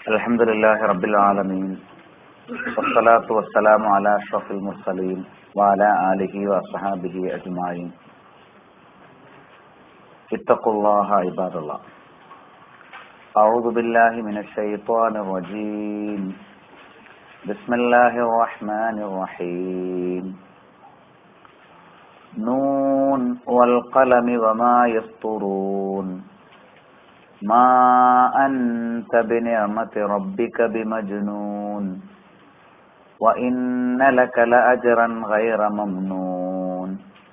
الحمد لله رب العالمين والصلاة والسلام على أشرف المرسلين وعلى آله وصحابه أجمعين اتقوا الله عباد الله أعوذ بالله من الشيطان الرجيم بسم الله الرحمن الرحيم نون والقلم وما يسطرون ما أنت بنعمة ربك بمجنون وإن لك لأجرا غير ممنون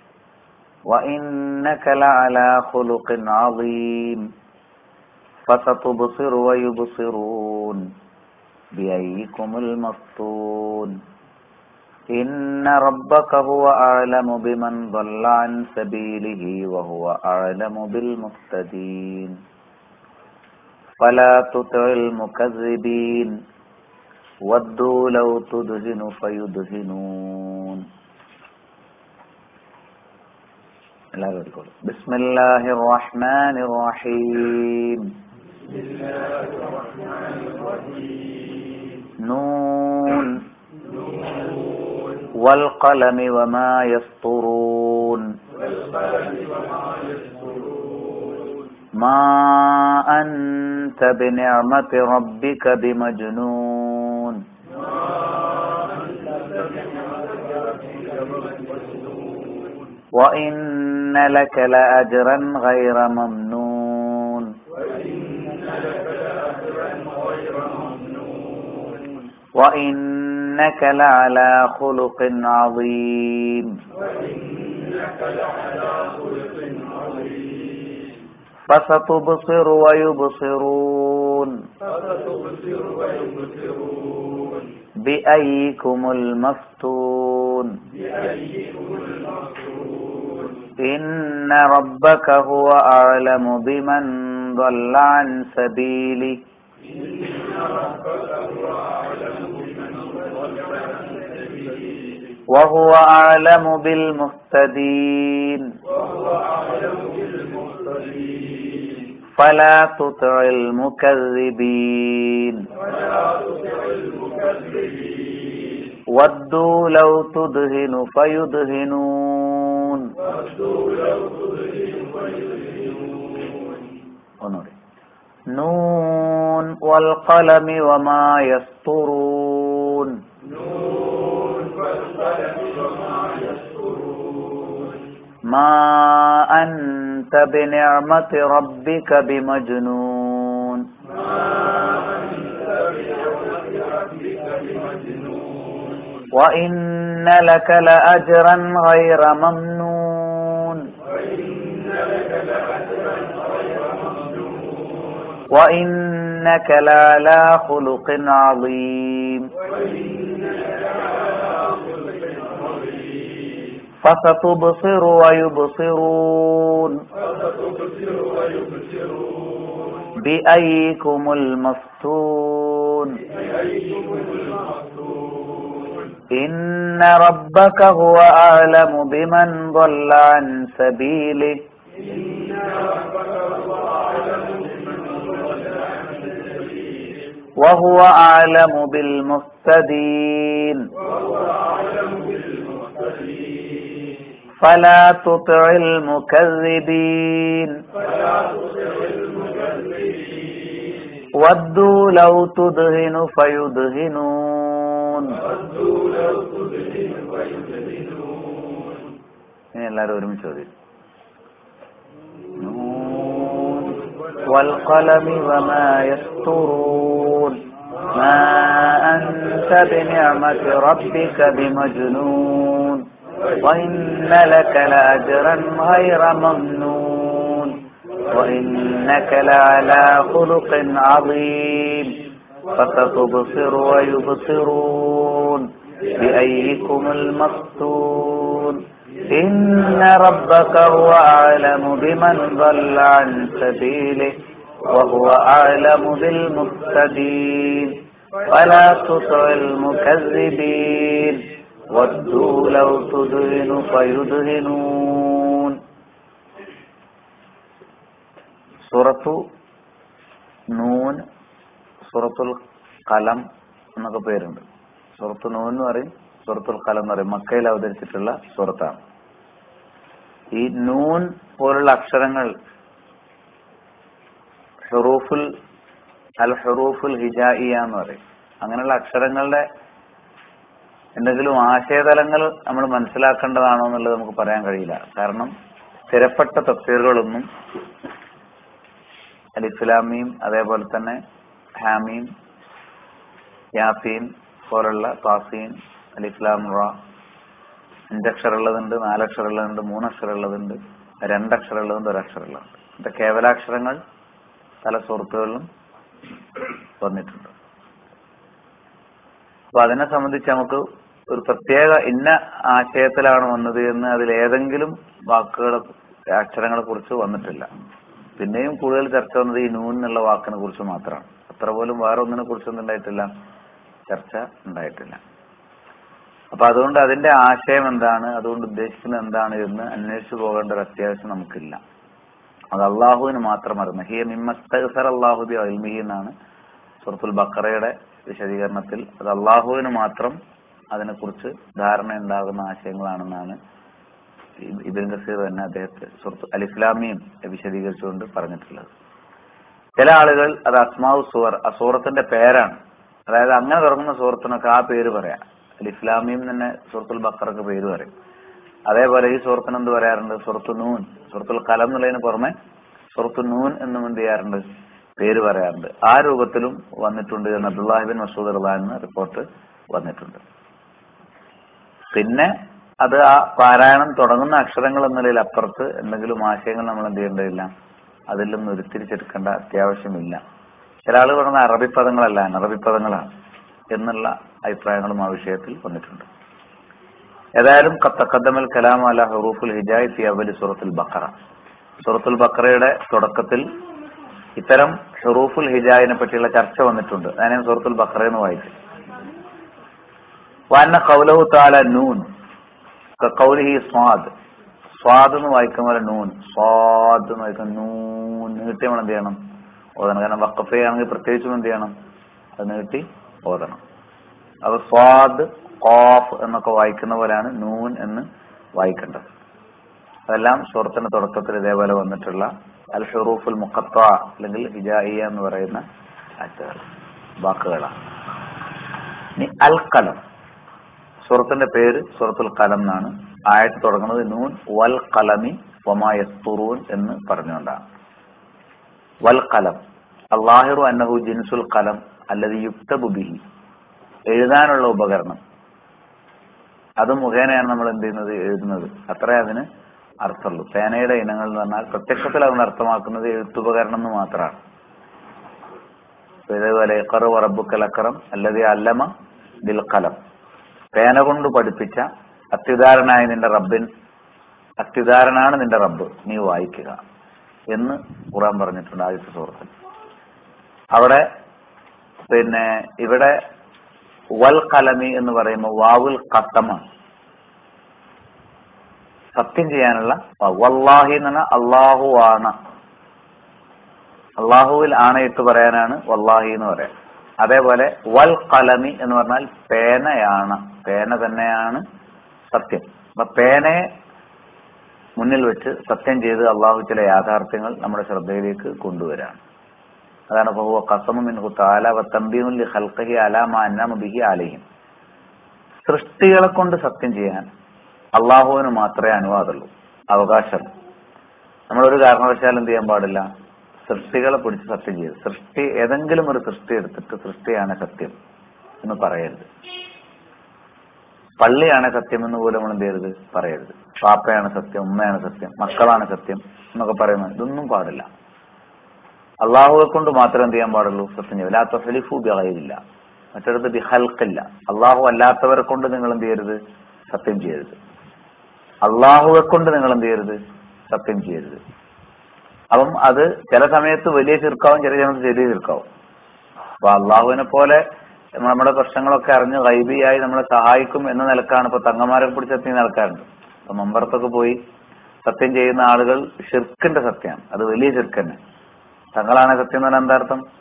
وإنك لعلى خلق عظيم فستبصر ويبصرون بأيكم المفتون إن ربك هو أعلم بمن ضل عن سبيله وهو أعلم بالمهتدين فلا تطع المكذبين ودوا لو تدهن فيدهنون എല്ലാവരും എടുത്തോളൂ ബിസ്മില്ലാഹി റഹ്മാൻ റഹീം നൂൻ والقلم وما يسطرون ما أنت بنعمة ربك بمجنون وإن لك لأجرا غير ممنون وإنك لعلى خلق عظيم فستبصر ويبصرون بأيكم المفتون إن ربك هو أعلم بمن ضل عن سبيله وهو أعلم بالمهتدين فلا تطع المكذبين ودوا لو تدهن فيدهنون ഒന്നുകൂടി نون والقلم وما يسطرون ما أنت بنعمة ربك بمجنون وإن لك لأجرا غير ممنون وإنك لعلى خلق عظيم فستبصر ويبصرون بأيكم المفتون إن ربك هو أعلم بمن ضل عن سبيله وهو أعلم بالمهتدين فلا تطع المكذبين ودوا لو تدهن فيدهنون ഇനി എല്ലാവരും ഒരുമിച്ച് ചോദ്യം والقلم وما يسطرون ما أنت بنعمة ربك بمجنون وإن لك لأجرا غير ممنون وإنك لعلى خلق عظيم فستبصر ويبصرون بأيكم المفتون إن ربك هو أعلم بمن ضل عن سبيله وهو أعلم بالمهتدين فلا تطع المكذبين ودوا لو تدهن فيدهنون സൂറത്തു നൂൻ സൂറത്തുൽ കലം എന്നൊക്കെ പേരുണ്ട് സൂറത്ത് നൂൻ എന്ന് പറയും സൂറത്തുൽ കലം എന്ന് പറയും മക്കയിൽ അവതരിച്ചിട്ടുള്ള സൂറത്താണ് ഈ നൂൻ പോലുള്ള അക്ഷരങ്ങൾ ഹുറൂഫുൽ അൽ ഹുറൂഫുൽ ഹിജായിയ എന്ന് പറയും അങ്ങനെയുള്ള അക്ഷരങ്ങളുടെ എന്തെങ്കിലും ആശയതലങ്ങൾ നമ്മൾ മനസ്സിലാക്കേണ്ടതാണോ എന്നുള്ളത് നമുക്ക് പറയാൻ കഴിയില്ല കാരണം സ്ഥിരപ്പെട്ട തഫ്സീറുകളൊന്നും അലിഫ്ലാമീം അതേപോലെ തന്നെ ഹാമീം യാസീൻ പോലുള്ള താസീൻ അലിഫ്ലാം റ അഞ്ചക്ഷരമുള്ളതുണ്ട് നാലക്ഷരമുള്ളതുണ്ട് മൂന്നക്ഷരമുള്ളതുണ്ട് രണ്ടക്ഷരമുള്ളതുണ്ട് ഒരക്ഷരമുള്ളതുണ്ട് ഇത് കേവലാക്ഷരങ്ങൾ പല സുഹൃത്തുക്കളിലും വന്നിട്ടുണ്ട് അപ്പൊ അതിനെ സംബന്ധിച്ച് നമുക്ക് ഒരു പ്രത്യേക ഇന്ന ആശയത്തിലാണ് വന്നത് എന്ന് അതിൽ ഏതെങ്കിലും വാക്കുകളെ അക്ഷരങ്ങളെ കുറിച്ച് വന്നിട്ടില്ല പിന്നെയും കൂടുതൽ ചർച്ച വന്നത് ഈ നൂൻ എന്നുള്ള വാക്കിനെ കുറിച്ച് മാത്രമാണ് അത്ര പോലും വേറെ ഒന്നിനെ കുറിച്ചൊന്നും ഉണ്ടായിട്ടില്ല ചർച്ച ഉണ്ടായിട്ടില്ല അപ്പൊ അതുകൊണ്ട് അതിന്റെ ആശയം എന്താണ് അതുകൊണ്ട് ഉദ്ദേശിക്കുന്നത് എന്താണ് എന്ന് അന്വേഷിച്ചു പോകേണ്ട ഒരു അത്യാവശ്യം നമുക്കില്ല അത് അള്ളാഹുവിന് മാത്രം അറിയുന്ന ഹിയ മിമ്മസ്തർ അള്ളാഹുബി അൽമിഹി എന്നാണ് സുഹൃത്തുൽ ബക്കറയുടെ വിശദീകരണത്തിൽ അത് അള്ളാഹുവിന് മാത്രം അതിനെക്കുറിച്ച് ധാരണ ഉണ്ടാകുന്ന ആശയങ്ങളാണെന്നാണ് ഇബിൻ കസീർ തന്നെ അദ്ദേഹത്തെ സുഹൃത്ത് അൽ ഇസ്ലാമിയും വിശദീകരിച്ചുകൊണ്ട് പറഞ്ഞിട്ടുള്ളത് ചില ആളുകൾ അത് അസ്മാവ് സുവർ ആ സൂറത്തിന്റെ പേരാണ് അതായത് അങ്ങനെ തുടങ്ങുന്ന സൂറത്തിനൊക്കെ ആ പേര് പറയാം അൽ ഇസ്ലാമിയും തന്നെ സുഹൃത്തുൽ ബക്കറൊക്കെ പേര് പറയും അതേപോലെ ഈ സുഹൃത്തിന് എന്ത് പറയാറുണ്ട് സുഹൃത്തു നൂൻ സുഹൃത്തുൽ കലം എന്നുള്ളതിന് പുറമെ സുഹൃത്തു നൂൻ എന്നും എന്ത് ചെയ്യാറുണ്ട് പേര് പറയാറുണ്ട് ആ രൂപത്തിലും വന്നിട്ടുണ്ട് എന്ന് അബ്ദുല്ലാഹിബിൻ മസൂദ് അള്ളഹാന്ന് റിപ്പോർട്ട് വന്നിട്ടുണ്ട് പിന്നെ അത് ആ പാരായണം തുടങ്ങുന്ന അക്ഷരങ്ങൾ എന്ന നിലയിൽ അപ്പുറത്ത് എന്തെങ്കിലും ആശയങ്ങൾ നമ്മൾ എന്ത് ചെയ്യേണ്ടതില്ല അതിൽ നിന്ന് ഉരുത്തിരിച്ചെടുക്കേണ്ട അത്യാവശ്യമില്ല ചില ആളുകൾ പറയുന്ന അറബി പദങ്ങളല്ല അറബി പദങ്ങളാണ് എന്നുള്ള അഭിപ്രായങ്ങളും ആ വിഷയത്തിൽ വന്നിട്ടുണ്ട് ഏതായാലും തക്കദ്ദമൽ കലാം അല ഹറൂഫുൽ ഹിജായത്തി അവലി സൂറത്തുൽ ബക്കറ സൂറത്തുൽ ബക്കറയുടെ തുടക്കത്തിൽ ഇത്തരം ഹെറൂഫുൽ ഹിജായിനെ പറ്റിയുള്ള ചർച്ച വന്നിട്ടുണ്ട് അതിനെ സൂറത്തുൽ ബക്കറ എന്ന് വായിച്ചു വാന്ന കൗലഹു താല നൂൻ കൗലിഹി സ്വാദ് സ്വാദ് എന്ന് വായിക്കുന്ന നൂൻ സ്വാദ് എന്ന് വായിക്കുന്ന നൂൻ നീട്ടി നമ്മൾ എന്ത് ചെയ്യണം ഓതണം കാരണം വക്കഫയാണെങ്കിൽ പ്രത്യേകിച്ചും എന്ത് ചെയ്യണം അത് നീട്ടി ഓതണം അപ്പൊ സ്വാദ് ഖാഫ് എന്നൊക്കെ വായിക്കുന്ന പോലെയാണ് നൂൻ എന്ന് വായിക്കേണ്ടത് അതെല്ലാം സുഹൃത്തിന്റെ തുടക്കത്തിൽ ഇതേപോലെ വന്നിട്ടുള്ള അൽ ഷുറൂഫുൽ മുഖത്ത അല്ലെങ്കിൽ ഹിജായിയ എന്ന് പറയുന്ന ആറ്റുകൾ വാക്കുകളാണ് ഇനി അൽ കലം സുഹൃത്തിന്റെ പേര് സുഹൃത്തുൽ കലം എന്നാണ് ആയത്ത് തുടങ്ങുന്നത് നൂൻ വൽ കലമി വമായസ്തുറൂൻ എന്ന് പറഞ്ഞുകൊണ്ടാണ് വൽ കലം അള്ളാഹിറു അന്നഹു ജിൻസുൽ കലം അല്ലത് യുക്തബു ബിഹി എഴുതാനുള്ള ഉപകരണം അത് മുഖേനയാണ് നമ്മൾ എന്ത് ചെയ്യുന്നത് എഴുതുന്നത് അത്രേ അതിന് അർത്ഥമുള്ളൂ പേനയുടെ ഇനങ്ങൾ എന്ന് പറഞ്ഞാൽ പ്രത്യക്ഷത്തിൽ അതുകൊണ്ട് അർത്ഥമാക്കുന്നത് എഴുത്തുപകരണം എന്ന് മാത്രമാണ് ഇതേപോലെ കറു റബ്ബുക്കൽ അക്കറം അല്ലത് അല്ലമ ബിൽ കലം പേന കൊണ്ട് പഠിപ്പിച്ച അത്യുദാരനായ നിന്റെ റബ്ബിൻ അത്യുദാരനാണ് നിന്റെ റബ്ബ് നീ വായിക്കുക എന്ന് ഖുറാൻ പറഞ്ഞിട്ടുണ്ട് ആദ്യത്തെ സുഹൃത്തിൽ അവിടെ പിന്നെ ഇവിടെ വൽ കലമി എന്ന് പറയുമ്പോൾ വാവുൽ കത്തമാണ് സത്യം ചെയ്യാനുള്ള വല്ലാഹി എന്ന് പറഞ്ഞാൽ അള്ളാഹു ആണ് അള്ളാഹുവിൽ ആണയിട്ട് പറയാനാണ് വല്ലാഹി എന്ന് പറയാം അതേപോലെ വൽ കലമി എന്ന് പറഞ്ഞാൽ പേനയാണ് പേന തന്നെയാണ് സത്യം അപ്പൊ പേനയെ മുന്നിൽ വെച്ച് സത്യം ചെയ്ത് അള്ളാഹു ചില യാഥാർത്ഥ്യങ്ങൾ നമ്മുടെ ശ്രദ്ധയിലേക്ക് കൊണ്ടുവരാണ് അതാണ് ബഹുവ കസമു മിൻഹു താല വത്തമ്പീമുല്ലി ഹൽക്കഹി അലാമ അന്നാമ ബിഹി ആലയും സൃഷ്ടികളെ കൊണ്ട് സത്യം ചെയ്യാൻ അള്ളാഹുവിന് മാത്രമേ അനുവാദമുള്ളൂ അവകാശം നമ്മളൊരു കാരണവശാലും എന്ത് ചെയ്യാൻ പാടില്ല സൃഷ്ടികളെ പിടിച്ച് സത്യം ചെയ്ത് സൃഷ്ടി ഏതെങ്കിലും ഒരു സൃഷ്ടി എടുത്തിട്ട് സൃഷ്ടിയാണ് സത്യം എന്ന് പറയരുത് പള്ളിയാണ് സത്യം എന്ന് പോലും നമ്മൾ എന്ത് ചെയ്യരുത് പറയരുത് പാപ്പയാണ് സത്യം ഉമ്മയാണ് സത്യം മക്കളാണ് സത്യം എന്നൊക്കെ പറയുന്നത് ഇതൊന്നും പാടില്ല അള്ളാഹുവെ കൊണ്ട് മാത്രം എന്ത് ചെയ്യാൻ പാടുള്ളൂ സത്യം ചെയ്യും ലാ തൊഹലിഫു ബിഹൈരില്ല മറ്റൊരിടത്ത് ബിഹൽക്കില്ല അള്ളാഹു അല്ലാത്തവരെ കൊണ്ട് നിങ്ങൾ എന്ത് ചെയ്യരുത് സത്യം ചെയ്യരുത് അള്ളാഹുവെ കൊണ്ട് നിങ്ങൾ എന്ത് ചെയ്യരുത് സത്യം ചെയ്യരുത് അപ്പം അത് ചില സമയത്ത് വലിയ ചെറുക്കാവും ചില സമയത്ത് ചെറിയ ചെറുക്കാവും അപ്പൊ അള്ളാഹുവിനെ പോലെ നമ്മുടെ പ്രശ്നങ്ങളൊക്കെ അറിഞ്ഞ് ഗൈബിയായി നമ്മളെ സഹായിക്കും എന്ന നിലക്കാണ് ഇപ്പൊ തങ്ങന്മാരെ പിടിച്ച് സത്യം നിലക്കാറുണ്ട് അപ്പൊ മമ്പറത്തൊക്കെ പോയി സത്യം ചെയ്യുന്ന ആളുകൾ ഷിർക്കിന്റെ സത്യമാണ് അത് വലിയ ഷിർക്ക് തന്നെ തങ്ങളാണ് സത്യം എന്ന് പറഞ്ഞാൽ എന്താർത്ഥം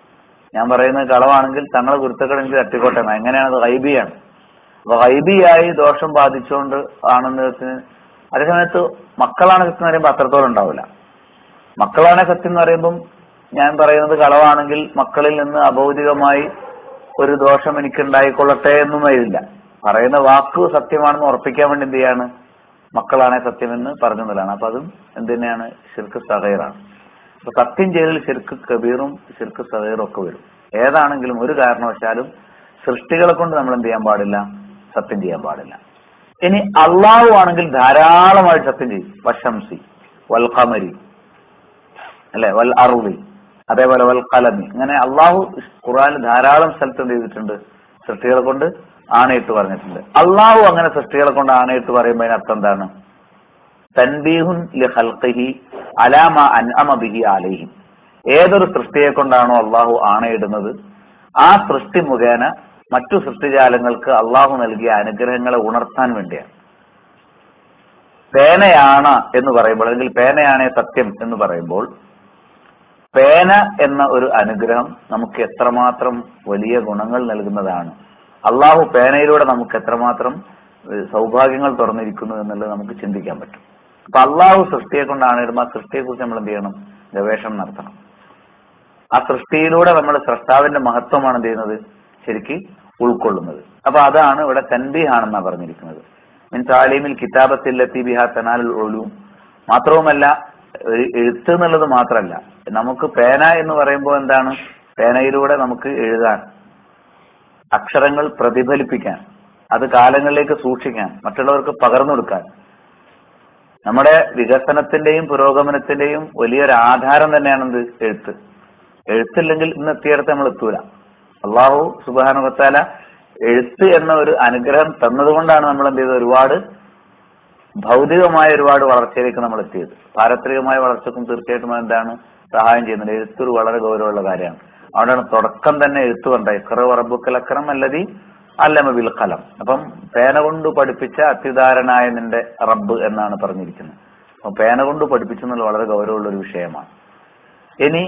ഞാൻ പറയുന്നത് കളവാണെങ്കിൽ തങ്ങളെ കുരുത്തക്കേട് എനിക്ക് തട്ടിക്കോട്ടെ എന്നാ. എങ്ങനെയാണ് അത് ഗൈബിയാണ് അപ്പൊ ഗൈബിയായി ദോഷം ബാധിച്ചുകൊണ്ട് ആണെന്ന് വെച്ചാൽ അതേ സമയത്ത് മക്കളാണ് സത്യം എന്ന് പറയുമ്പോൾ അത്രത്തോളം ഉണ്ടാവില്ല മക്കളാണ് സത്യം എന്ന് പറയുമ്പം ഞാൻ പറയുന്നത് കളവാണെങ്കിൽ മക്കളിൽ നിന്ന് അഭൗതികമായി ഒരു ദോഷം എനിക്ക് ഉണ്ടായിക്കൊള്ളട്ടെ എന്നും വരില്ല പറയുന്ന വാക്ക് സത്യമാണെന്ന് ഉറപ്പിക്കാൻ വേണ്ടി എന്ത് ചെയ്യാണ് മക്കളാണെ സത്യമെന്ന് പറഞ്ഞു എന്നതാണ് അപ്പൊ അതും എന്ത് തന്നെയാണ് ശിർക്ക് സഹൈറാണ് അപ്പൊ സത്യം ചെയ്തതിൽ ശിർക്ക് കബീറും ശിർക്ക് സഹൈറും ഒക്കെ വരും ഏതാണെങ്കിലും ഒരു കാരണവശാലും സൃഷ്ടികളെ കൊണ്ട് നമ്മൾ എന്ത് ചെയ്യാൻ പാടില്ല സത്യം ചെയ്യാൻ പാടില്ല ഇനി അള്ളാഹു ആണെങ്കിൽ ധാരാളമായിട്ട് സത്യം ചെയ്യും വശംസി വൽ ഖമരി അല്ലെ വൽ അറുളി അതേപോലെ വൽ കലമി ഇങ്ങനെ അള്ളാഹു ഖുറാനിൽ ധാരാളം സ്ഥലത്ത് എന്ത് ചെയ്തിട്ടുണ്ട് സൃഷ്ടികളെ കൊണ്ട് ആണയിട്ട് പറഞ്ഞിട്ടുണ്ട് അള്ളാഹു അങ്ങനെ സൃഷ്ടികളെ കൊണ്ട് ആണയിട്ട് പറയുമ്പോൾ അതിനർത്ഥം എന്താണ് തൻബീഹുൻ ലി ഖൽഖിഹി അലാമ അൻഅമ ബിഹി അലൈഹി ഏതൊരു സൃഷ്ടിയെ കൊണ്ടാണോ അള്ളാഹു ആണയിടുന്നത് ആ സൃഷ്ടി മുഖേന മറ്റു സൃഷ്ടിജാലങ്ങൾക്ക് അള്ളാഹു നൽകിയ അനുഗ്രഹങ്ങളെ ഉണർത്താൻ വേണ്ടിയാണ് പേനയാണ് എന്ന് പറയുമ്പോൾ അല്ലെങ്കിൽ പേനയാണേ സത്യം എന്ന് പറയുമ്പോൾ പേന എന്ന ഒരു അനുഗ്രഹം നമുക്ക് എത്രമാത്രം വലിയ ഗുണങ്ങൾ നൽകുന്നതാണ് അള്ളാഹു പേനയിലൂടെ നമുക്ക് എത്രമാത്രം ഏഹ്, സൗഭാഗ്യങ്ങൾ തുറന്നിരിക്കുന്നു എന്നുള്ളത് നമുക്ക് ചിന്തിക്കാൻ പറ്റും അപ്പൊ അള്ളാഹു സൃഷ്ടിയെ കൊണ്ടാണ് ഇടുമ്പോൾ ആ സൃഷ്ടിയെ കുറിച്ച് നമ്മൾ എന്ത് ചെയ്യണം ഗവേഷണം നടത്തണം ആ സൃഷ്ടിയിലൂടെ നമ്മൾ സൃഷ്ടാവിന്റെ മഹത്വമാണ് എന്ത് ചെയ്യുന്നത് ശരിക്ക് ഉൾക്കൊള്ളുന്നത് അപ്പൊ അതാണ് ഇവിടെ തൻബീഹാണെന്നാണ് പറഞ്ഞിരിക്കുന്നത് മീൻ താലീമിൽ കിതാബത്തില്ലെത്തി ബിഹാ തനാലുൽ ഒലൂം മാത്രവുമല്ല ഒരു എഴുത്ത് എന്നുള്ളത് മാത്രമല്ല നമുക്ക് പേന എന്ന് പറയുമ്പോൾ എന്താണ് പേനയിലൂടെ നമുക്ക് എഴുതാൻ അക്ഷരങ്ങൾ പ്രതിഫലിപ്പിക്കാൻ അത് കാലങ്ങളിലേക്ക് സൂക്ഷിക്കാൻ മറ്റുള്ളവർക്ക് പകർന്നു കൊടുക്കാൻ നമ്മുടെ വികസനത്തിന്റെയും പുരോഗമനത്തിന്റെയും വലിയൊരു ആധാരം തന്നെയാണെന്ത് എഴുത്ത് എഴുത്തില്ലെങ്കിൽ ഇന്ന് എത്തിയിടത്ത് നമ്മൾ എത്തൂല അള്ളാഹു സുബാനുഭത്താല എഴുത്ത് എന്ന ഒരു അനുഗ്രഹം തന്നതുകൊണ്ടാണ് നമ്മൾ എന്ത് ചെയ്തത് ഒരുപാട് ഭൗതികമായ ഒരുപാട് വളർച്ചയിലേക്ക് നമ്മൾ എത്തിയത് പാരത്രികമായ വളർച്ചക്കും തീർച്ചയായിട്ടും എന്താണ് സഹായം ചെയ്യുന്നത് എഴുത്തൊരു വളരെ ഗൗരവമുള്ള കാര്യമാണ് അതുകൊണ്ടാണ് തുടക്കം തന്നെ എഴുത്ത് കണ്ട ഇക്കറ റബ്ബുക്കലക്കറം അല്ലതി അല്ലമ ബിൽ കലം അപ്പം പേന കൊണ്ട് പഠിപ്പിച്ച അത്യുദാരനായ നിന്റെ റബ്ബ് എന്നാണ് പറഞ്ഞിരിക്കുന്നത് അപ്പൊ പേന കൊണ്ട് പഠിപ്പിച്ചു എന്നുള്ളത് വളരെ ഗൗരവമുള്ള ഒരു വിഷയമാണ് ഇനി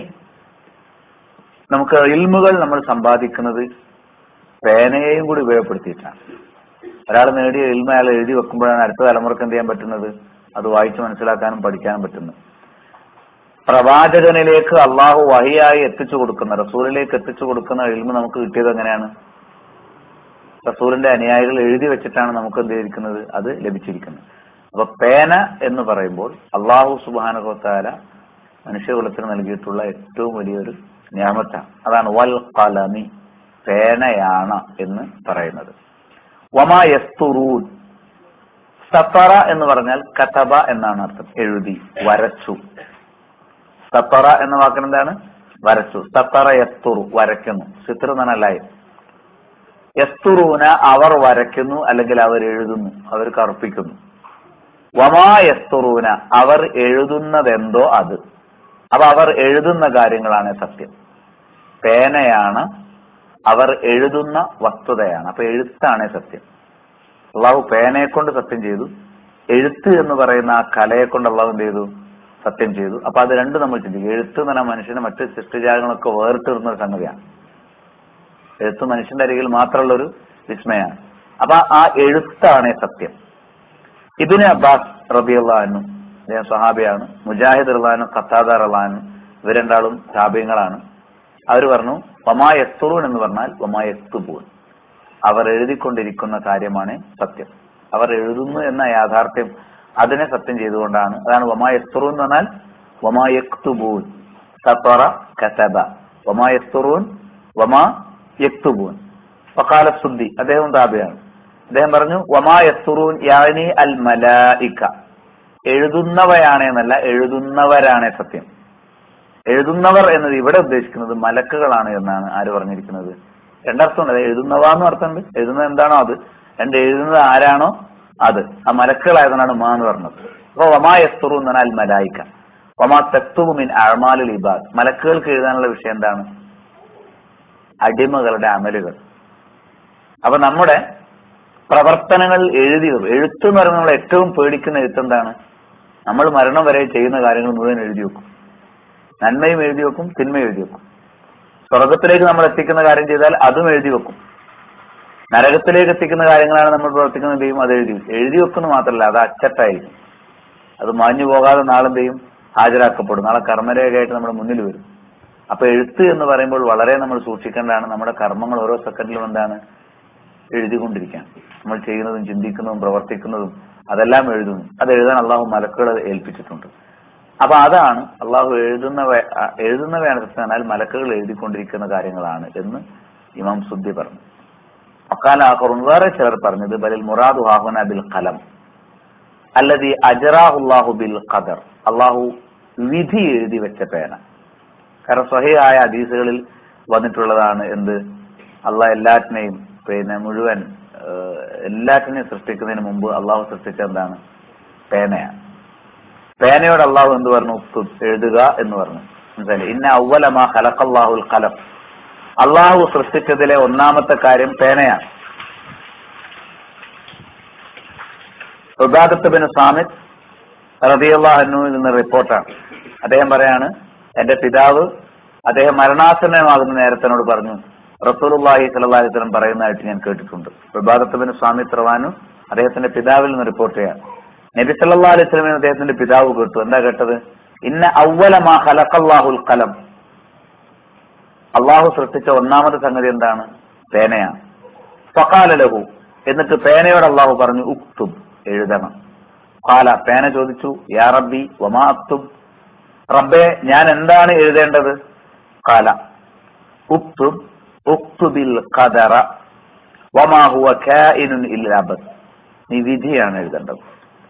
നമുക്ക് ഇൽമുകൾ നമ്മൾ സമ്പാദിക്കുന്നത് പേനയെയും കൂടി ഉപയോഗപ്പെടുത്തിയിട്ടാണ് ഒരാൾ നേടിയ ഇൽമ അയാൾ എഴുതി വെക്കുമ്പോഴാണ് അടുത്ത തലമുറക്ക് എന്ത് ചെയ്യാൻ പറ്റുന്നത് അത് വായിച്ച് മനസ്സിലാക്കാനും പഠിക്കാനും പറ്റുന്നത് പ്രവാചകനിലേക്ക് അള്ളാഹു വഹിയായി എത്തിച്ചു കൊടുക്കുന്ന റസൂലിലേക്ക് എത്തിച്ചു കൊടുക്കുന്ന ഇൽമ നമുക്ക് കിട്ടിയത് എങ്ങനെയാണ് റസൂലിന്റെ അനുയായികൾ എഴുതി വെച്ചിട്ടാണ് നമുക്ക് എന്ത് ചെയ്തിരിക്കുന്നത് അത് ലഭിച്ചിരിക്കുന്നത് അപ്പൊ പേന എന്ന് പറയുമ്പോൾ അള്ളാഹു സുബാനുഭവത്താല മനുഷ്യകുലത്തിന് നൽകിയിട്ടുള്ള ഏറ്റവും വലിയൊരു ഞാമത്താണ് അതാണ് വൽ കലമി പേനയാണ് എന്ന് പറയുന്നത് വമാ യസ്തുറൂൻ സത്തറ എന്ന് പറഞ്ഞാൽ കതബ എന്നാണ് അർത്ഥം എഴുതി വരച്ചു സത്തറ എന്ന വാക്കിന് എന്താണ് വരച്ചു സത്തറ യസ്തുറു വരയ്ക്കുന്നു സിത്ര എന്നല്ലായി യസ്തുറൂന അവർ വരയ്ക്കുന്നു അല്ലെങ്കിൽ അവർ എഴുതുന്നു അവർ കറുപ്പിക്കുന്നു വമാ യസ്തുറൂന അവർ എഴുതുന്നതെന്തോ അത് അപ്പൊ അവർ എഴുതുന്ന കാര്യങ്ങളാണ് സത്യം പേനയാണ് അവർ എഴുതുന്ന വസ്തുതയാണ് അപ്പൊ എഴുത്താണ് സത്യം അള്ളാഹു പേനയെ കൊണ്ട് സത്യം ചെയ്തു എഴുത്ത് എന്ന് പറയുന്ന ആ കലയെ കൊണ്ട് അള്ളാഹു എന്ത് ചെയ്തു സത്യം ചെയ്തു അപ്പൊ അത് രണ്ടും നമ്മൾ ചിന്തിക്കും എഴുത്ത് എന്ന് പറഞ്ഞാൽ മനുഷ്യന് മറ്റ് സൃഷ്ടിജാലങ്ങളൊക്കെ വേറിട്ടിരുന്ന ഒരു സംഗതിയാണ് എഴുത്ത് മനുഷ്യന്റെ അരികിൽ മാത്രമുള്ള ഒരു വിസ്മയാണ് അപ്പൊ ആ എഴുത്താണ് സത്യം ഇബിന് അബ്ബാസ് റബിയുള്ളഹാനു അദ്ദേഹം സഹാബിയാണ് മുജാഹിദ് റഹ്ലാനും ഖത്താദ റഹ്ലാനും ഇവർ രണ്ടാളും താപ്യങ്ങളാണ് അവർ പറഞ്ഞു വമായസ്തുറൂൻ എന്ന് പറഞ്ഞാൽ വമായസ്തുപൂൻ അവർ എഴുതിക്കൊണ്ടിരിക്കുന്ന കാര്യമാണ് സത്യം അവർ എഴുതുന്നു എന്ന യാഥാർത്ഥ്യം അതിനെ സത്യം ചെയ്തുകൊണ്ടാണ് അതാണ് വമായസ്തുറൂൻ എന്ന് പറഞ്ഞാൽ വമായക്തുബൂൻ സത്തറ കസബ വമായസ്തുറൂൻ വമാ യക്തുബൂൻ വക്കാല സുദ്ദി അദ്ദേഹം താബിയാണ് അദ്ദേഹം പറഞ്ഞു വമാ യസ്തുറൂൻ യാനി അൽ മലായിക്ക എഴുതുന്നവയാണ് എന്നല്ല എഴുതുന്നവരാണ് സത്യം എഴുതുന്നവർ എന്നത് ഇവിടെ ഉദ്ദേശിക്കുന്നത് മലക്കുകളാണ് എന്നാണ് ആര് പറഞ്ഞിരിക്കുന്നത് രണ്ടർത്ഥമുണ്ട് അതായത് എഴുതുന്നവ എന്ന് അർത്ഥമുണ്ട് എഴുതുന്നത് എന്താണോ അത് രണ്ട് എഴുതുന്നത് ആരാണോ അത് ആ മലക്കുകളായതുകൊണ്ടാണ് മാ എന്ന് പറഞ്ഞത് അപ്പൊ വമാ യസ്തുറു എന്ന് പറഞ്ഞാൽ മലായിക്ക വമാ തെത്തുമിൻ അഴമാലുൽ ഇബാദ് മലക്കുകൾക്ക് എഴുതാനുള്ള വിഷയം എന്താണ് അടിമകളുടെ അമലുകൾ അപ്പൊ നമ്മുടെ പ്രവർത്തനങ്ങൾ എഴുതി വെക്കും. എഴുത്ത് എന്ന് പറയുന്നത് നമ്മൾ ഏറ്റവും പേടിക്കുന്ന എഴുത്ത് എന്താണ് നമ്മൾ മരണം വരെ ചെയ്യുന്ന കാര്യങ്ങൾ മുഴുവൻ എഴുതി വെക്കും നന്മയും എഴുതി വെക്കും തിന്മയും എഴുതി വെക്കും സ്വർഗത്തിലേക്ക് നമ്മൾ എത്തിക്കുന്ന കാര്യം ചെയ്താൽ അതും എഴുതി വെക്കും നരകത്തിലേക്ക് എത്തിക്കുന്ന കാര്യങ്ങളാണ് നമ്മൾ പ്രവർത്തിക്കുന്നത് എന്ത് ചെയ്യും അത് എഴുതി വെക്കും. എഴുതി വെക്കുന്നു മാത്രമല്ല അത് അച്ചട്ടായിരിക്കും അത് മാഞ്ഞു പോകാതെ നാളെന്ത് ചെയ്യും ഹാജരാക്കപ്പെടും നാളെ കർമ്മരേഖയായിട്ട് നമ്മുടെ മുന്നിൽ വരും അപ്പൊ എഴുത്ത് എന്ന് പറയുമ്പോൾ വളരെ നമ്മൾ സൂക്ഷിക്കേണ്ടതാണ് നമ്മുടെ കർമ്മങ്ങൾ ഓരോ സെക്കൻഡിലും എന്താണ് എഴുതിക്കൊണ്ടിരിക്കാൻ നമ്മൾ ചെയ്യുന്നതും ചിന്തിക്കുന്നതും പ്രവർത്തിക്കുന്നതും അതെല്ലാം എഴുതുന്നു അത് എഴുതാൻ അള്ളാഹു മലക്കുകളെ ഏൽപ്പിച്ചിട്ടുണ്ട് അപ്പൊ അതാണ് അള്ളാഹു എഴുതുന്ന വേ- ആ, എഴുതുന്നവയാണ് സത്യം എന്നാൽ മലക്കുകൾ എഴുതിക്കൊണ്ടിരിക്കുന്ന കാര്യങ്ങളാണ് എന്ന് ഇമാം സുദ്ദി പറഞ്ഞു അക്കാല ആഖറുൻ വേറെ ചിലർ പറഞ്ഞത് ബലിൽ മുറാദു ഹാഹുന ബിൽ ഖലം അല്ലതി അജറാഹുല്ലാഹു ബിൽ ഖദർ അള്ളാഹു വിധി എഴുതി വെച്ച പേന കാരണം സ്വഹിയായ ഹദീസുകളിൽ വന്നിട്ടുള്ളതാണ് എന്ത് അള്ളാഹ് എല്ലാറ്റിനെയും പിന്നെ മുഴുവൻ ഏഹ്, എല്ലാറ്റിനെയും സൃഷ്ടിക്കുന്നതിന് മുമ്പ് അള്ളാഹു സൃഷ്ടിച്ച എന്താണ് പേനയാണ് പേനയോട് അള്ളാഹു എന്ത് പറഞ്ഞു ഉക്തുബ്, എഴുതുക എന്ന് പറഞ്ഞു മനസ്സിലായി ഇന്ന ഔവലമാ ഖലഖല്ലാഹുൽ ഖലം അള്ളാഹു സൃഷ്ടിച്ചതിലെ ഒന്നാമത്തെ കാര്യം പേനയാണ് ഉബാദത്ത് ബിൻ സാമിദ് റബിയുള്ളാഹനുവിൽ നിന്ന് റിപ്പോർട്ടാണ് അദ്ദേഹം പറയാണ് എന്റെ പിതാവ് അദ്ദേഹം മരണാസന്നമാകുന്ന നേരത്തിനോട് പറഞ്ഞു റസൂലുള്ളാഹി സ്വല്ലല്ലാഹി അലൈഹി വസല്ലം പറയുന്നതായിട്ട് ഞാൻ കേട്ടിട്ടുണ്ട് ഉബാദത്ത് ബിൻ സാമിദ് റവാനു അദ്ദേഹത്തിന്റെ പിതാവിൽ നിന്ന് റിപ്പോർട്ട് ചെയ്യാൻ നബി സല്ലല്ലാഹു അലൈഹി വസല്ലം അദ്ദേഹത്തിന്റെ പിതാവ് കേട്ടു എന്താ കേട്ടത് ഇന്ന അവലമാ ഖലഖല്ലാഹുൽ ഖലം അള്ളാഹു സൃഷ്ടിച്ച ഒന്നാമത്തെ സംഗതി എന്താണ് പേനയാണ് ഫഖാല ലഹു എന്നിട്ട് പേനയോട് അള്ളാഹു പറഞ്ഞു ഉക്തുബ് എഴുതണം കാല പേന ചോദിച്ചു യാ റബ്ബി വമാ അക്തുബ് റബ്ബെ ഞാൻ എന്താണ് എഴുതേണ്ടത് കാല ഉക്തുബ് ഉക്തുബിൽ ഖദറ വമാ ഹുവ കായിനുൻ ഇല്ലാ ബസ് നീ വിധിയാണ് എഴുതേണ്ടത്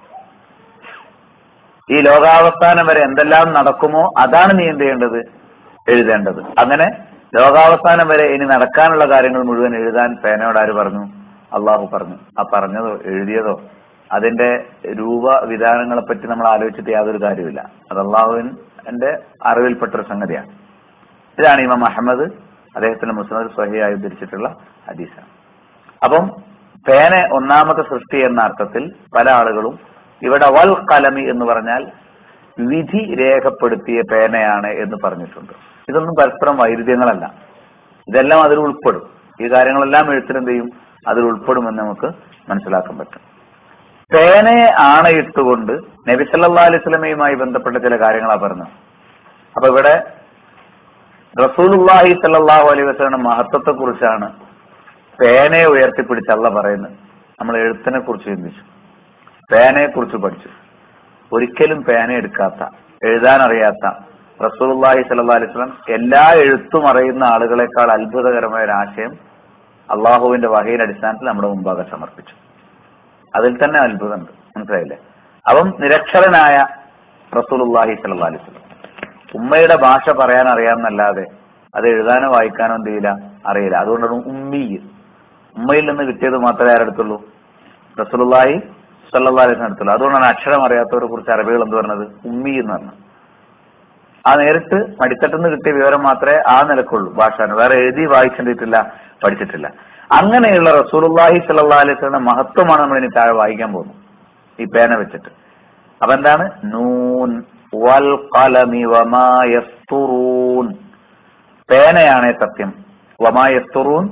ഈ ലോകാവസാനം വരെ എന്തെല്ലാം നടക്കുമോ അതാണ് നീ എന്ത് ചെയ്യേണ്ടത് എഴുതേണ്ടത് അങ്ങനെ ലോകാവസാനം വരെ ഇനി നടക്കാനുള്ള കാര്യങ്ങൾ മുഴുവൻ എഴുതാൻ പേനയോട് ആര് പറഞ്ഞു അള്ളാഹു പറഞ്ഞു ആ പറഞ്ഞതോ എഴുതിയതോ അതിന്റെ രൂപ വിധാനങ്ങളെ പറ്റി നമ്മൾ ആലോചിച്ചിട്ട് യാതൊരു കാര്യമില്ല അത് അള്ളാഹുവിന്റെ അറിവിൽപ്പെട്ട ഒരു സംഗതിയാണ് ഇതാണ് ഇമാം അഹമ്മദ് അദ്ദേഹത്തിന്റെ മുസ്ലിം സ്വഹിയായി ഉദ്ധരിച്ചിട്ടുള്ള ഹദീസാണ് അപ്പം പേന ഒന്നാമത്തെ സൃഷ്ടി എന്ന അർത്ഥത്തിൽ പല ആളുകളും ഇവിടെ വൽ കലമി എന്ന് പറഞ്ഞാൽ വിധി രേഖപ്പെടുത്തിയ പേനയാണ് എന്ന് പറഞ്ഞിട്ടുണ്ട് ഇതൊന്നും പരസ്പരം വൈരുദ്ധ്യങ്ങളല്ല ഇതെല്ലാം അതിൽ ഉൾപ്പെടും ഈ കാര്യങ്ങളെല്ലാം എഴുത്തിനെന്ത് ചെയ്യും അതിൽ ഉൾപ്പെടുമെന്ന് നമുക്ക് മനസ്സിലാക്കാൻ പറ്റും പേനയെ ആണയിട്ടുകൊണ്ട് നബി സല്ലല്ലാഹു അലൈഹി വസല്ലമയുമായി ബന്ധപ്പെട്ട ചില കാര്യങ്ങളാണ് പറഞ്ഞത് അപ്പൊ ഇവിടെ റസൂലുള്ളാഹി സല്ലല്ലാഹു അലൈഹി വസല്ലം മഹത്വത്തെ കുറിച്ചാണ് പേനയെ ഉയർത്തിപ്പിടിച്ച് അല്ല പറയുന്നത് നമ്മൾ എഴുത്തിനെ കുറിച്ച് ചിന്തിച്ചു പേനയെ കുറിച്ച് പഠിച്ചു ഒരിക്കലും പേന എടുക്കാത്ത എഴുതാൻ അറിയാത്ത റസൂലുള്ളാഹി സല്ലല്ലാഹു അലൈഹി വസല്ലം എല്ലാ എഴുത്തും അറിയുന്ന ആളുകളെക്കാൾ അത്ഭുതകരമായ ഒരു ആശയം അള്ളാഹുവിന്റെ വഹയുടെ അടിസ്ഥാനത്തിൽ നമ്മുടെ മുമ്പാകെ സമർപ്പിച്ചു അതിൽ തന്നെ അത്ഭുതമുണ്ട് മനസ്സിലായില്ലേ അപ്പം നിരക്ഷരനായ റസൂലുള്ളാഹി സല്ലല്ലാഹു അലൈഹി വസല്ലം ഉമ്മയുടെ ഭാഷ പറയാൻ അറിയാമെന്നല്ലാതെ അത് എഴുതാനോ വായിക്കാനോ എന്ത് ചെയ്യില്ല അറിയില്ല അതുകൊണ്ടാണ് ഉമ്മി ഉമ്മയിൽ നിന്ന് കിട്ടിയത് മാത്രമേ ആരെടുത്തുള്ളൂ റസൂലുള്ളാഹി സല്ലല്ലാഹു അലൈഹി വസല്ലം എടുത്തുള്ളൂ അതുകൊണ്ടാണ് അക്ഷരം അറിയാത്തവരെ കുറിച്ച് അറബികൾ എന്ത് പറഞ്ഞത് ഉമ്മി എന്ന് പറഞ്ഞത് ആ നേരിട്ട് മടിത്തട്ടിന്ന് കിട്ടിയ വിവരം മാത്രമേ ആ നിലക്കുള്ളൂ ഭാഷ വേറെ എഴുതി വായിച്ചിട്ടില്ല പഠിച്ചിട്ടില്ല അങ്ങനെയുള്ള റസൂലുള്ളാഹി സല്ലല്ലാഹു അലൈഹി വസല്ലം മഹത്വമാണ് നമ്മൾ ഇനി താഴെ വായിക്കാൻ പോകുന്നത് ഈ പേന വെച്ചിട്ട് അപ്പൊ എന്താണ് നൂൻ വൽ ഖലമി വമാ യസ്തുറൂൻ പേനയാണ് സത്യം വമാ യസ്തുറൂൻ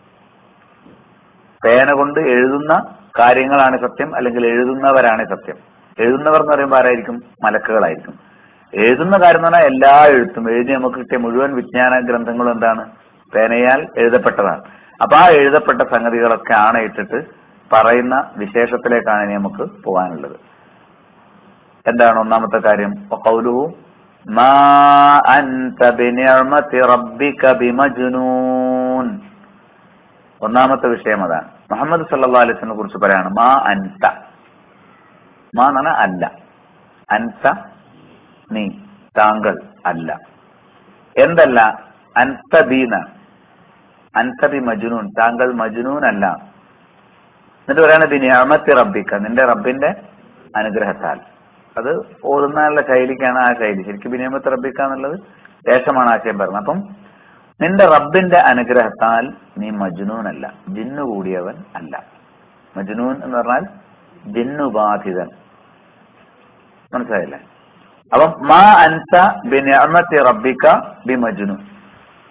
പേന കൊണ്ട് എഴുതുന്ന കാര്യങ്ങളാണ് സത്യം അല്ലെങ്കിൽ എഴുതുന്നവരാണ് സത്യം എഴുതുന്നവർ എന്ന് പറയുമ്പോൾ ആരായിരിക്കും മലക്കുകളായിരിക്കും എഴുതുന്ന കാര്യം എന്ന് പറഞ്ഞാൽ എല്ലാ എഴുത്തും എഴുതി നമുക്ക് കിട്ടിയ മുഴുവൻ വിജ്ഞാന ഗ്രന്ഥങ്ങളും എന്താണ് പേനയാൽ എഴുതപ്പെട്ടതാണ് അപ്പൊ ആ എഴുതപ്പെട്ട സംഗതികളൊക്കെ ആണയിട്ടിട്ട് പറയുന്ന വിശേഷത്തിലേക്കാണ് ഇനി നമുക്ക് പോകാനുള്ളത് എന്താണ് ഒന്നാമത്തെ കാര്യം വഖൗലുഹു മാ അൻത ബിനിഅമതി റബ്ബിക ബിമജ്നൂൻ ഒന്നാമത്തെ വിഷയം അതാണ് മുഹമ്മദ് സല്ലല്ലാഹു അലൈഹി വസല്ലം കുറിച്ച് പറയാണ് മാ അൻത മാ എന്ന് പറഞ്ഞാൽ അല്ല അൻത നീ താങ്കൾ അല്ല എന്തല്ല അൻതബീന അൻതബി മജ്നൂൻ താങ്കൾ മജ്നൂൻ അല്ല എന്നിട്ട് പറയാണ് ബിനിഅമത്തി റബ്ബിക്ക നിന്റെ റബ്ബിന്റെ അനുഗ്രഹത്താൽ അത് ഓതുന്നാനുള്ള ശൈലിക്കാണ് ആ ശൈലി ശരിക്കും ബിനിയമത്ത് റബ്ബിക്ക എന്നുള്ളത് ശേഷമാണ് ആശയം പറയുന്നത് അപ്പം നിന്റെ റബ്ബിന്റെ അനുഗ്രഹത്താൽ നീ മജ്നൂനല്ല ജിന്നു കൂടിയവൻ അല്ല മജ്നൂൻ എന്ന് പറഞ്ഞാൽ ജിന്നുബാധിതൻ മനസ്സിലായില്ലേ അപ്പം മാ അൻസ ബിനിഅമത്തി റബ്ബിക്ക ബി മജ്നൂൻ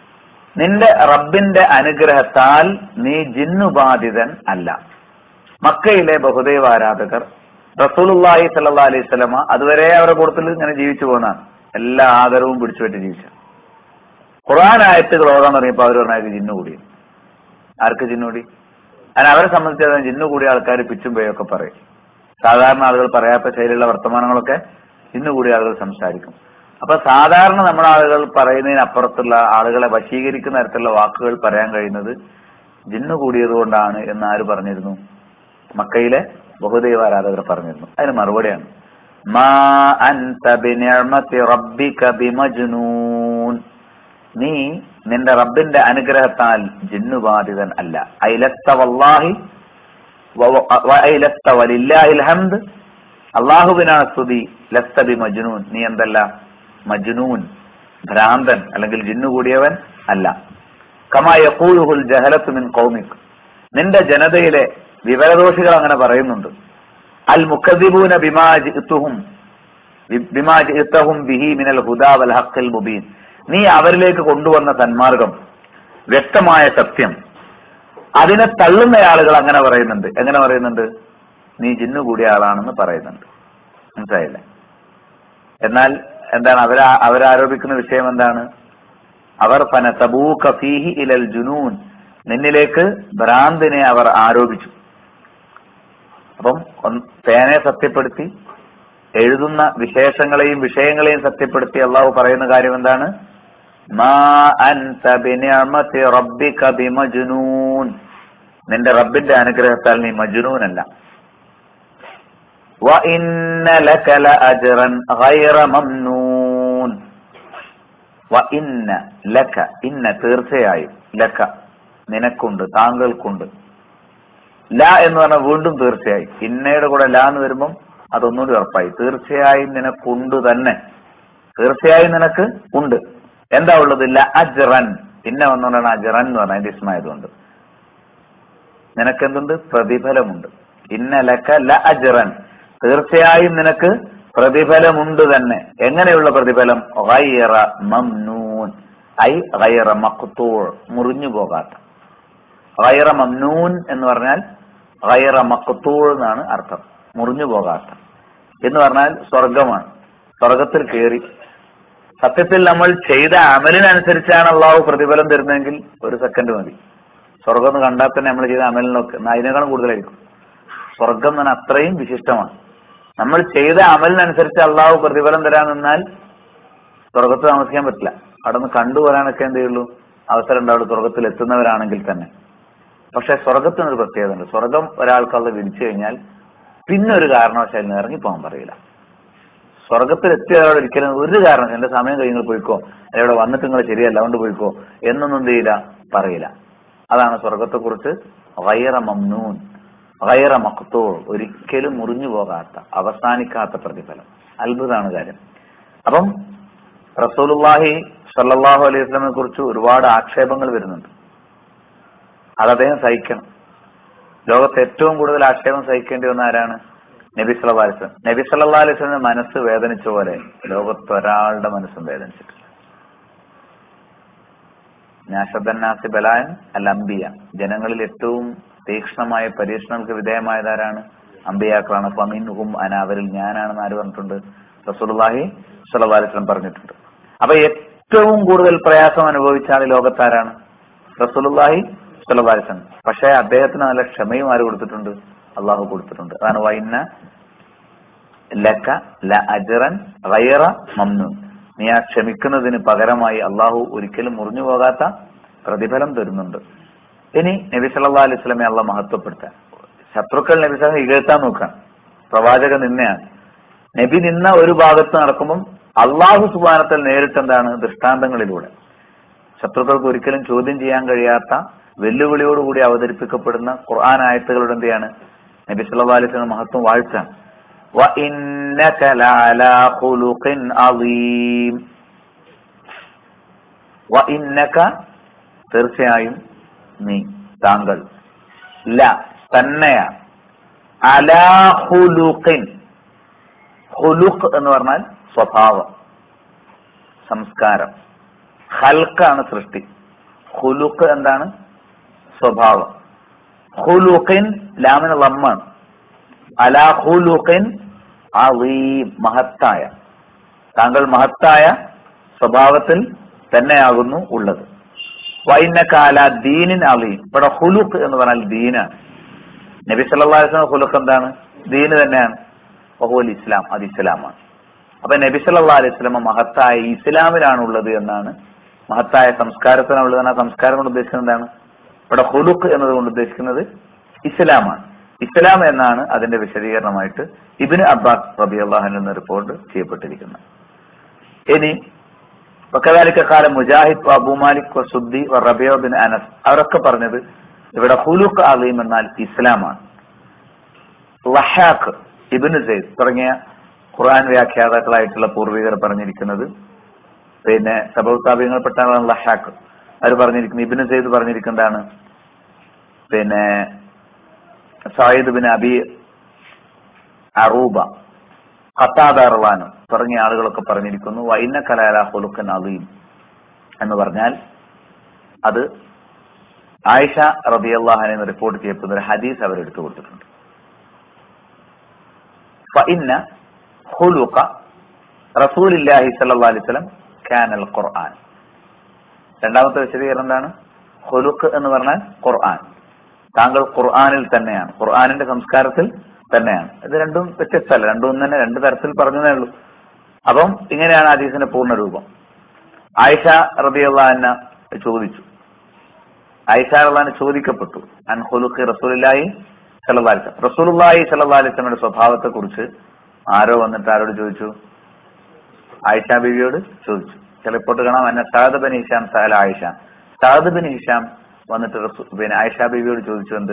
നിന്റെ റബ്ബിന്റെ അനുഗ്രഹത്താൽ നീ ജിന്നുബാധിതൻ അല്ല മക്കയിലെ ബഹുദൈവ ആരാധകർ റസൂലുള്ളാഹി സല്ലാ അലൈഹി സ്വലമ അതുവരെ അവരുടെ കൂട്ടത്തിൽ ഇങ്ങനെ ജീവിച്ചു പോകുന്നതാണ് എല്ലാ ആദരവും പിടിച്ചുപറ്റി ജീവിച്ച ഖുർആൻ ആയത്തുകൾ ഓതാൻ തുടങ്ങിയപ്പോൾ അവർ പറഞ്ഞാൽ ജിന്നു കൂടി ആർക്ക് ജിന്നുകൂടി അതിന് അവരെ സംബന്ധിച്ചിടത്തോളം ജിന്നു കൂടിയ ആൾക്കാർ പിച്ചും പേയൊക്കെ പറയും സാധാരണ ആളുകൾ പറയാത്ത ശൈലിയുള്ള വർത്തമാനങ്ങളൊക്കെ ജിന്നു കൂടിയ ആളുകൾ സംസാരിക്കും അപ്പൊ സാധാരണ നമ്മുടെ ആളുകൾ പറയുന്നതിനപ്പുറത്തുള്ള ആളുകളെ വശീകരിക്കുന്ന തരത്തിലുള്ള വാക്കുകൾ പറയാൻ കഴിയുന്നത് ജിന്നു കൂടിയത് കൊണ്ടാണ് എന്ന് ആര് പറഞ്ഞിരുന്നു മക്കയിലെ ബഹുദൈവ ആരാധകർ പറഞ്ഞിരുന്നു അതിന് മറുപടിയാണ് മാ അൻത ബിനിഅമതി റബ്ബിക ബിമജ്നൂൻ നീ നിന്റെ റബ്ബിന്റെ അനുഗ്രഹത്താൽ ജിന്നുബാധിതൻ അല്ല ഐലത്ത വല്ലാഹി ഐലത്ത വലില്ലാഹിൽ ഹംദ് അള്ളാഹുവിനാണ് സ്തുതി ലസ്ത ബി മജ്നൂൻ നീ എന്തല്ല മജ്നൂൻ ഭ്രാന്തൻ അല്ലെങ്കിൽ ജിന്നു കൂടിയവൻ അല്ല കമാ യഖൂലുഹുൽ ജഹലത്തു മിൻ ഖൗമിക് നിന്റെ ജനതയിലെ വിവരദോഷികൾ അങ്ങനെ പറയുന്നുണ്ട് അൽ മുക്കദിബൂന ബിമാ ജിഅ്തുഹും ബിമാ ജിഅ്തഹും ബിഹി മിനൽ ഹുദാ വൽ ഹഖ്ഖിൽ മുബീൻ നീ അവരിലേക്ക് കൊണ്ടുവന്ന സന്മാർഗം വ്യക്തമായ സത്യം അതിനെ തള്ളുന്ന ആളുകൾ അങ്ങനെ പറയുന്നുണ്ട് എങ്ങനെ പറയുന്നുണ്ട് നീ ജിന്നു കൂടിയ ആളാണെന്ന് പറയുന്നുണ്ട് മനസ്സിലായില്ലേ എന്നാൽ എന്താണ് അവരാ അവരാരോപിക്കുന്ന വിഷയം എന്താണ് അവർ ഫനസബൂക ഫീഹി ഇലൽ ജുനൂൻ നിന്നിലേക്ക് ഭ്രാന്തിനെ അവർ ആരോപിച്ചു അപ്പം പേനയെ സത്യപ്പെടുത്തി എഴുതുന്ന വിശേഷങ്ങളെയും വിഷയങ്ങളെയും സത്യപ്പെടുത്തി അള്ളാഹു പറയുന്ന കാര്യം എന്താണ് മാ അൻത ബിനിഅമതി റബ്ബിക ബിമജ്നൂൻ നിന്റെ റബ്ബിന്റെ അനുഗ്രഹത്താൽ നീ മജ്നൂനല്ല وإن لك لأجرا غير ممنون وإن لك ഇന്ന തീർച്ചയായും ലക്ക നിനക്കുണ്ട് താങ്കൾക്കുണ്ട് ല എന്ന് പറഞ്ഞാൽ വീണ്ടും തീർച്ചയായും ഇന്നയുടെ കൂടെ ല എന്ന് വരുമ്പം അതൊന്നുകൂടി ഉറപ്പായി തീർച്ചയായും നിനക്കുണ്ട് തന്നെ തീർച്ചയായും നിനക്ക് ഉണ്ട് എന്താ ഉള്ളത് ല അജ്റൻ പിന്നെ വന്നുകൊണ്ടാണ് അജ്റൻ എന്ന് പറഞ്ഞാൽ അതിന്റെ ഇസ്മായതുകൊണ്ട് നിനക്ക് എന്തുണ്ട് പ്രതിഫലമുണ്ട് ഇന്ന ലക്ക ല അജ്റൻ തീർച്ചയായും നിനക്ക് പ്രതിഫലമുണ്ട് തന്നെ എങ്ങനെയുള്ള പ്രതിഫലം ഗൈറ മംനൂൻ ഐ ഗൈറ മഖ്തൂർ മുറിഞ്ഞു പോകാത്ത ഗൈറ മംനൂൻ എന്ന് പറഞ്ഞാൽ ഗൈറ മഖ്തൂർ എന്നാണ് അർത്ഥം മുറിഞ്ഞു പോകാത്ത എന്ന് പറഞ്ഞാൽ സ്വർഗമാണ് സ്വർഗത്തിൽ കയറി സത്യത്തിൽ നമ്മൾ ചെയ്ത അമലിനനുസരിച്ചാണ് അള്ളാഹു പ്രതിഫലം തരുന്നതെങ്കിൽ ഒരു സെക്കൻഡ് മതി സ്വർഗം എന്ന് കണ്ടാൽ തന്നെ നമ്മൾ ചെയ്ത അമലിനൊക്കെ അതിനേക്കാളും കൂടുതലായിരിക്കും സ്വർഗം എന്ന് പറഞ്ഞാൽ അത്രയും വിശിഷ്ടമാണ് നമ്മൾ ചെയ്ത അമലിനനുസരിച്ച് അള്ളാഹു പ്രതിഫലം തരാൻ നിന്നാൽ സ്വർഗത്ത് താമസിക്കാൻ പറ്റില്ല അവിടെ നിന്ന് കണ്ടുപോരാനൊക്കെ എന്ത് ചെയ്യുള്ളൂ അവസരം ഉണ്ടാവുള്ളൂ സ്വർഗത്തിൽ എത്തുന്നവരാണെങ്കിൽ തന്നെ പക്ഷെ സ്വർഗത്തിനൊരു പ്രത്യേകത ഉണ്ട് സ്വർഗം ഒരാൾക്ക് അത് വിധിച്ചു കഴിഞ്ഞാൽ പിന്നെ ഒരു കാരണവശാലും ഇറങ്ങി പോകാൻ പറയില്ല സ്വർഗത്തിൽ എത്തിയ ഒരാൾ ഒരിക്കലും ഒരു കാരണം എന്റെ സമയം കഴിഞ്ഞ് പോയിക്കോ അല്ലെ ഇവിടെ വന്നിട്ട് നിങ്ങൾ ശരിയല്ല അതുകൊണ്ട് പോയിക്കോ എന്നൊന്നും എന്ത് ചെയ്യില്ല പറയില്ല അതാണ് സ്വർഗത്തെക്കുറിച്ച് വൈറ മംനൂൻ വൈറ മക്തൂർ ഒരിക്കലും മുറിഞ്ഞു പോകാത്ത അവസാനിക്കാത്ത പ്രതിഫലം അത്ഭുതമാണ് കാര്യം അപ്പം റസൂലുല്ലാഹി സല്ലാഹു അലൈഹി വസ്ലമെ കുറിച്ച് ഒരുപാട് ആക്ഷേപങ്ങൾ വരുന്നുണ്ട് അത് അദ്ദേഹം സഹിക്കണം ലോകത്ത് ഏറ്റവും കൂടുതൽ ആക്ഷേപം സഹിക്കേണ്ടി വന്ന ആരാണ് നബി സല്ലാ അലിസ്ലം നബി സല്ലാ അലിസ്ലമിന്റെ മനസ്സ് വേദനിച്ച പോലെ ലോകത്ത് ഒരാളുടെ മനസ്സും വേദനിച്ചിട്ടില്ല നാഷദ്ദന്നാസി ബലായൻ അൽ അംബിയ ജനങ്ങളിൽ ഏറ്റവും തീക്ഷ്ണമായ പരീക്ഷണങ്ങൾക്ക് വിധേയമായതാരാണ് അമ്പിയാക്കളാണ് ഫമീൻഹും അന അവരിൽ ഞാനാണെന്ന് ആര് പറഞ്ഞിട്ടുണ്ട് റസൂലുള്ളാഹി സ്വല്ലല്ലാഹി അലൈഹി വസല്ലം പറഞ്ഞിട്ടുണ്ട് അപ്പൊ ഏറ്റവും കൂടുതൽ പ്രയാസം അനുഭവിച്ച ആൾ ലോകത്താരാണ് റസൂലുള്ളാഹി സ്വല്ലല്ലാഹി അലൈഹി വസല്ലം പക്ഷേ അദ്ദേഹത്തിന് നല്ല ക്ഷമയും ആര് കൊടുത്തിട്ടുണ്ട് അള്ളാഹു കൊടുത്തിട്ടുണ്ട് അതാണ് വൈന്ന ലക്ക ല അജറൻ ഗൈറ മംനൂൻ നീ ആ ക്ഷമിക്കുന്നതിന് പകരമായി അള്ളാഹു ഒരിക്കലും മുറിഞ്ഞു പോകാത്ത പ്രതിഫലം തരുന്നുണ്ട് ഇനി നബി സല്ലാ അലൈഹി സ്വലമെ അള്ള മഹത്വപ്പെടുത്താൻ ശത്രുക്കൾ നബി സ്വലം ഇകഴ്ത്താൻ നോക്കാൻ പ്രവാചക നിന്നയാണ് നബി നിന്ന ഒരു ഭാഗത്ത് നടക്കുമ്പം അള്ളാഹു സുബാനത്തിൽ നേരിട്ട് എന്താണ് ദൃഷ്ടാന്തങ്ങളിലൂടെ ശത്രുക്കൾക്ക് ഒരിക്കലും ചോദ്യം ചെയ്യാൻ കഴിയാത്ത വെല്ലുവിളിയോടുകൂടി അവതരിപ്പിക്കപ്പെടുന്ന ഖുർആൻ ആയത്തുകളുടെ എന്തെയാണ് നബി സല്ലാ അലൈഹി സ്വലം മഹത്വം വാഴ്ചാണ് وإنك لعلى خلق عظيم وإنك തീർച്ചയായും നീ താങ്കൾ ല തന്നെയാ അലാ ഹുലുഖിൻ ഹുലുഖ് എന്ന് പറഞ്ഞാൽ സ്വഭാവം സംസ്കാരം ഹൽക്കാണ് സൃഷ്ടി ഹുലുക്ക് എന്താണ് സ്വഭാവം ഹുലുഖിൻ ലാമിന് ലമ്മാണ് അലാ ഹുലുഖിൻ അളീം മഹത്തായ താങ്കൾ മഹത്തായ സ്വഭാവത്തിൽ തന്നെയാകുന്നു ഉള്ളത് വൈനക്കാല ദീനിൻ അളീം ഇവിടെ ഹുലുഖ് എന്ന് പറഞ്ഞാൽ ദീനാണ് നബി സല്ലല്ലാഹു അലൈഹി വസല്ലം ഹുലുഖ് എന്താണ് ദീന് തന്നെയാണ് ബഹുൽ ഇസ്ലാം അത് ഇസ്ലാമാണ് അപ്പൊ നബി സല്ലല്ലാഹു അലൈഹി വസല്ലം മഹത്തായ ഇസ്ലാമിലാണ് ഉള്ളത് എന്നാണ് മഹത്തായ സംസ്കാരത്തിനാണ് ഉള്ളത് ആ സംസ്കാരം കൊണ്ട് ഉദ്ദേശിക്കുന്നത് എന്താണ് ഇവിടെ ഹുലുഖ് എന്നതുകൊണ്ട് ഉദ്ദേശിക്കുന്നത് ഇസ്ലാമാണ് ഇസ്ലാം എന്നാണ് അതിന്റെ വിശദീകരണമായിട്ട് ഇബിന് അബ്ബാസ് റബി അള്ളാഹു എന്ന റിപ്പോർട്ട് ചെയ്യപ്പെട്ടിരിക്കുന്നത് ഇനി വക്കതാലിക്ക കാലം മുജാഹിദ് അബു മാലിക് സുദ്ദി റബിയോ ബിൻ അനസ് അവരൊക്കെ പറഞ്ഞത് ഇവിടെ ഹുലുഖ് അലീം എന്നാൽ ഇസ്ലാമാണ് ലഹാഖ് ഇബിന് സെയ്ദ് തുടങ്ങിയ ഖുർആൻ വ്യാഖ്യാതാക്കളായിട്ടുള്ള പൂർവികർ പറഞ്ഞിരിക്കുന്നത് പിന്നെ സബൗത്താബിയങ്ങൾപ്പെട്ട ലഹാഖ് അവർ പറഞ്ഞിരിക്കുന്നത് ഇബിന് സെയ്ദ് പറഞ്ഞിരിക്കുന്നതാണ് പിന്നെ സായിദ് ബിൻ അബി അറൂബ ഖത്താദാർവാനു തുടങ്ങിയ ആളുകളൊക്കെ പറഞ്ഞിരിക്കുന്നു വൈന കലാല ഹുലുക്കൻ അലീം എന്ന് പറഞ്ഞാൽ അത് ആയിഷ റബിയല്ലാഹനെ റിപ്പോർട്ട് ചെയ്യപ്പെടുന്ന ഒരു ഹദീസ് അവർ എടുത്തു കൊടുത്തിട്ടുണ്ട് ഫഇന്ന ഹുലുഖ റസൂലില്ലാഹി സല്ലല്ലാഹു അലൈഹി വസല്ലം കാനൽ ഖുർആൻ രണ്ടാമത്തെ വിശദീകരണം എന്താണ് ഹുലുഖ് എന്ന് പറഞ്ഞാൽ ഖുർആൻ താങ്കൾ ഖുർആനിൽ തന്നെയാണ് ഖുർആനിന്റെ സംസ്കാരത്തിൽ തന്നെയാണ് ഇത് രണ്ടും വ്യത്യസ്തമല്ല രണ്ടും തന്നെ രണ്ട് തരത്തിൽ പറഞ്ഞതേ ഉള്ളൂ അപ്പം ഇങ്ങനെയാണ് ഹദീസിന്റെ പൂർണ്ണ രൂപം ആയിഷ റബിയുള്ള ചോദിച്ചു ആയിഷ റഹ്ലാന് ചോദിക്കപ്പെട്ടു അൻ ഹുലുഖി റസൂലുല്ലാഹി സല്ലല്ലാഹു അലൈഹി വസല്ലം റസൂലുള്ളാഹി സല്ലല്ലാഹു അലൈഹി വസല്ലമയുടെ സ്വഭാവത്തെ കുറിച്ച് ആരോ വന്നിട്ട് ആരോട് ചോദിച്ചു ആയിഷ ബീവിയോട് ചോദിച്ചു ചിലപ്പോൾ കാണാം എന്നെ സാദ് ബിൻ ഹിഷാം സഹല ആയിഷ സാദ് ബിൻ ഹിഷാം വന്നിട്ട് റസൂ- പിന്നെ ആയിഷ ബീവിയോട് ചോദിച്ചു എന്ത്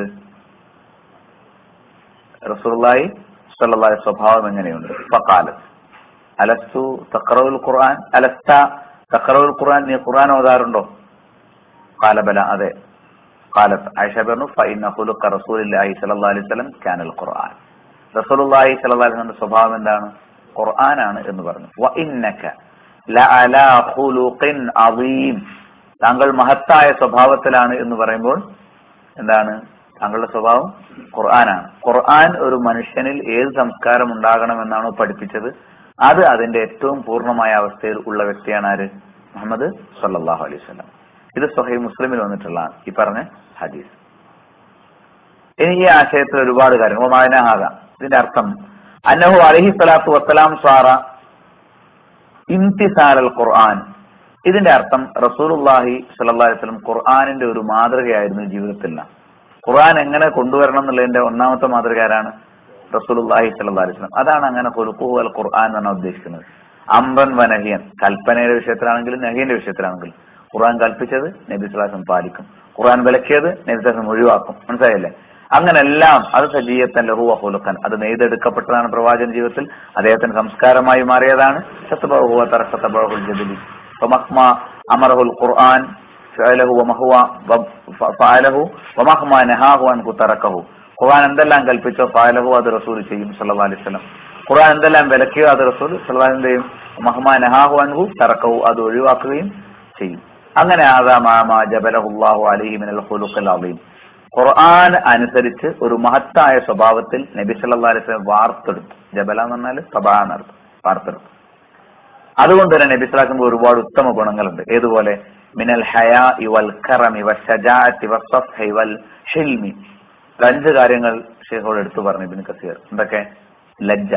റസൂലുള്ളാഹി സല്ലല്ലാഹു അലൈഹി സ്വഭാവം എങ്ങനെയുണ്ട് ഫഖാലത്ത് അലസ്തു തഖറഉൽ ഖുർആൻ അലസ്ത തഖറഉൽ ഖുർആൻ നീ ഖുർആൻ ഓതാറുണ്ടോ ഖാല ബല അതെ ഖാലത്ത് ആയിഷ പറഞ്ഞു ഫഇന്ന ഖുലുഖ റസൂലില്ലാഹി സ്വല്ലല്ലാഹു അലൈഹി വസല്ലം കാനൽ ഖുർആൻ റസൂലുള്ളാഹി സ്വല്ലല്ലാഹു അലൈഹി വസല്ലം സ്വഭാവം എന്താണ് ഖുർആനാണ് എന്ന് പറഞ്ഞു വ ഇന്നക ലഅലാ ഖുലുഖിൻ അദീം താങ്കൾ മഹത്തായ സ്വഭാവത്തിലാണ് എന്ന് പറയുമ്പോൾ എന്താണ് താങ്കളുടെ സ്വഭാവം ഖുർആനാണ് ഖുർആൻ ഒരു മനുഷ്യനിൽ ഏത് സംസ്കാരം ഉണ്ടാകണമെന്നാണോ പഠിപ്പിച്ചത് അത് അതിന്റെ ഏറ്റവും പൂർണ്ണമായ അവസ്ഥയിൽ ഉള്ള വ്യക്തിയാണ് ആര് മുഹമ്മദ് സല്ലല്ലാഹു അലൈഹി വസല്ലം ഇത് സ്വഹീഹ് മുസ്ലിമിൽ വന്നിട്ടുള്ള ഈ പറഞ്ഞ ഹദീസ് ഇനി ഈ ആശയത്തിൽ ഒരുപാട് കാര്യങ്ങൾ മായനാകാം ഇതിന്റെ അർത്ഥം അന്നഹു അലഹി സ്വലാത്തു വസ്സലാം സ്വാറ ഇംതിസാൽ ഖുർആൻ ഇതിന്റെ അർത്ഥം റസൂലുള്ളാഹി സ്വല്ലല്ലാഹു അലൈഹി വസല്ലം ഖുർആനിന്റെ ഒരു മാതൃകയായിരുന്നു ജീവിതത്തിൽ ഖുർആൻ എങ്ങനെ കൊണ്ടുവരണം എന്നുള്ളതിന്റെ ഒന്നാമത്തെ മാതൃക ആരാണ് റസൂലുള്ളാഹി സ്വല്ലല്ലാഹു അലൈഹി വസല്ലം അതാണ് അങ്ങനെ ഖുൽഖുഹു അൽ ഖുർആൻ എന്നാണ് ഉദ്ദേശിക്കുന്നത് അംറൻ വനഹിയൻ കൽപ്പനയുടെ വിഷയത്തിലാണെങ്കിലും നഹിയന്റെ വിഷയത്തിലാണെങ്കിലും ഖുർആൻ കൽപ്പിച്ചത് നബി സ്വലാസം പാലിക്കും ഖുർആൻ വിലക്കിയത് നബി സ്വലാസം ഒഴിവാക്കും മനസ്സിലായില്ലേ അങ്ങനെല്ലാം അത് സജീയത്തൻ ലഹുവ ഹുലുക്കൻ അത് നെയ്തെടുക്കപ്പെട്ടതാണ് പ്രവാചക ജീവിതത്തിൽ അദ്ദേഹത്തിന് സംസ്കാരമായി മാറിയതാണ് ശത്തബഹുവ തറക്കത്തബഹുൽ ജബലി ഫമഹ്മ അമറഹുൽ ഖുർആൻ ഫഅലഹു വമഹുവ വ- ഫഅലഹു വമഹ്മ നഹാഹു അൻഹു തറക്കഹു ഖുർആൻ എന്തെല്ലാം കൽപ്പിച്ചോ ഫഅലഹു അത് റസൂൽ ചെയ്യും സല്ലല്ലാഹു അലൈഹി വസല്ലം ഖുർആൻ എന്തെല്ലാം വിലക്കിയോ അത് റസൂൽ സല്ലല്ലാഹു അലൈഹി വസല്ലം മഹ്മ നഹാഹു അൻഹു തറക്കഹു അത് ഒഴിവാക്കുകയും ചെയ്യും അങ്ങനെ ആദാ മാ ജബലഹുല്ലാഹു അലൈഹി മിനൽ ഖുലുഖിൽ അളീം ഖുർആൻ അനുസരിച്ച് ഒരു മഹത്തായ സ്വഭാവത്തിൽ നബി സല്ലല്ലാഹു അലൈഹി വസല്ലം വാർത്തെടുത്തു ജബല എന്ന് പറഞ്ഞാൽ സഭാ എന്നർത്ഥം വാർത്തെടുത്തു അതുകൊണ്ട് തന്നെ നബി സ്വലാക്കുന്ന ഒരുപാട് ഉത്തമ ഗുണങ്ങളുണ്ട് ഏതുപോലെ മിനൽ ഹയാ ഇവൽ കറമി വൽ വൽ ഹിൽമി ഒരു അഞ്ച് കാര്യങ്ങൾ ഷെയ്ഖോട് എടുത്തു പറഞ്ഞു ഇബിൻ കസീർ എന്തൊക്കെ ലജ്ജ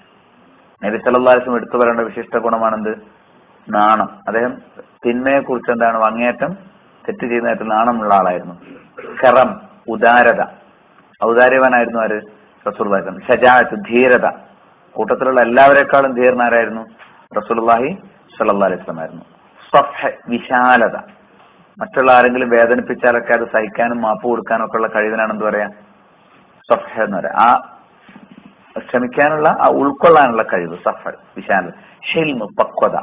നബി സല്ലല്ലാഹു അലൈഹി വസല്ലം എടുത്തു പറയേണ്ട വിശിഷ്ട ഗുണമാണെന്ത് നാണം അദ്ദേഹം തിന്മയെ കുറിച്ച് എന്താണ് അങ്ങേയറ്റം തെറ്റ് ചെയ്യുന്നതായിട്ട് നാണമുള്ള ആളായിരുന്നു കറം ഉദാരത ഔദാര്യവാനായിരുന്നു ആര് റസൂൽ ഷജാഅത്ത് ധീരത കൂട്ടത്തിലുള്ള എല്ലാവരെക്കാളും ധീരനാരായിരുന്നു റസൂലുള്ളാഹി സ്വല്ലല്ലാഹു അലൈഹി വസല്ലം ആയിരുന്നു സഫഹ് വിശാലത മറ്റുള്ള ആരെങ്കിലും വേദനിപ്പിച്ചാലൊക്കെ അത് സഹിക്കാനും മാപ്പ് കൊടുക്കാനും ഒക്കെ ഉള്ള കഴിവിനാണ് എന്ത് പറയാ സഫഹ് എന്ന് പറയാം ആ ക്ഷമിക്കാനുള്ള ആ ഉൾക്കൊള്ളാനുള്ള കഴിവ് സഫർ വിശാല ഹിൽമ് പക്വത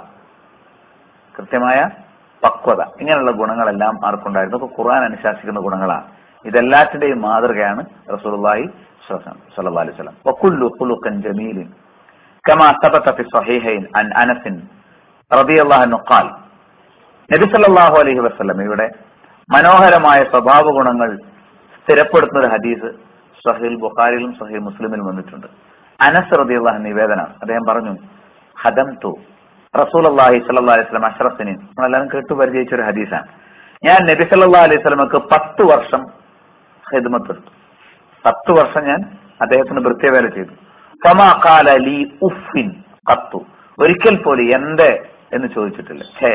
കൃത്യമായ പക്വത ഇങ്ങനെയുള്ള ഗുണങ്ങളെല്ലാം ആർക്കുണ്ടായിരുന്നു അപ്പൊ ഖുർആൻ അനുശാസിക്കുന്ന ഗുണങ്ങളാണ് ഇതെല്ലാറ്റിന്റെയും മാതൃകയാണ് റസൂലുള്ളാഹി സ്വല്ലല്ലാഹു അലൈഹി വസല്ലം വകുല്ലു ഖുലുഖൻ ജമീലിൻ കമാ ثبت في الصحيحين عن انس رضي الله عنه قال നബി സല്ലല്ലാഹു അലൈഹി വസല്ലം ഇവിടെ മനോഹരമായ സ്വഭാവ ഗുണങ്ങൾ സ്ഥിരപ്പെടുത്തുന്ന ഒരു ഹദീസ് സഹീൽ ബുഖാരിയിലും സഹീൽ മുസ്ലിമിലും വന്നിട്ടുണ്ട് അനസ് റദിയുള്ള നിവേദനം അദ്ദേഹം പറഞ്ഞു ഹദം തു റസൂൽ അള്ളാഹി സല്ലാ അലൈഹി സ്വലം അഷ്റഫിന് നമ്മളെല്ലാവരും കേട്ടു പരിചയിച്ച ഒരു ഹദീസാണ് ഞാൻ നബി സല്ലാ അലൈഹി സ്വലമക്ക് പത്ത് വർഷം ഹിദ്മത്ത് എടുത്തു പത്ത് വർഷം ഞാൻ അദ്ദേഹത്തിന് വൃത്യവേല ചെയ്തു ഫമാ ഖാല ലീ ഉഫിൻ കത്തു ഒരിക്കൽ പോലും എന്റെ എന്ന് ചോദിച്ചിട്ടില്ല ഛേ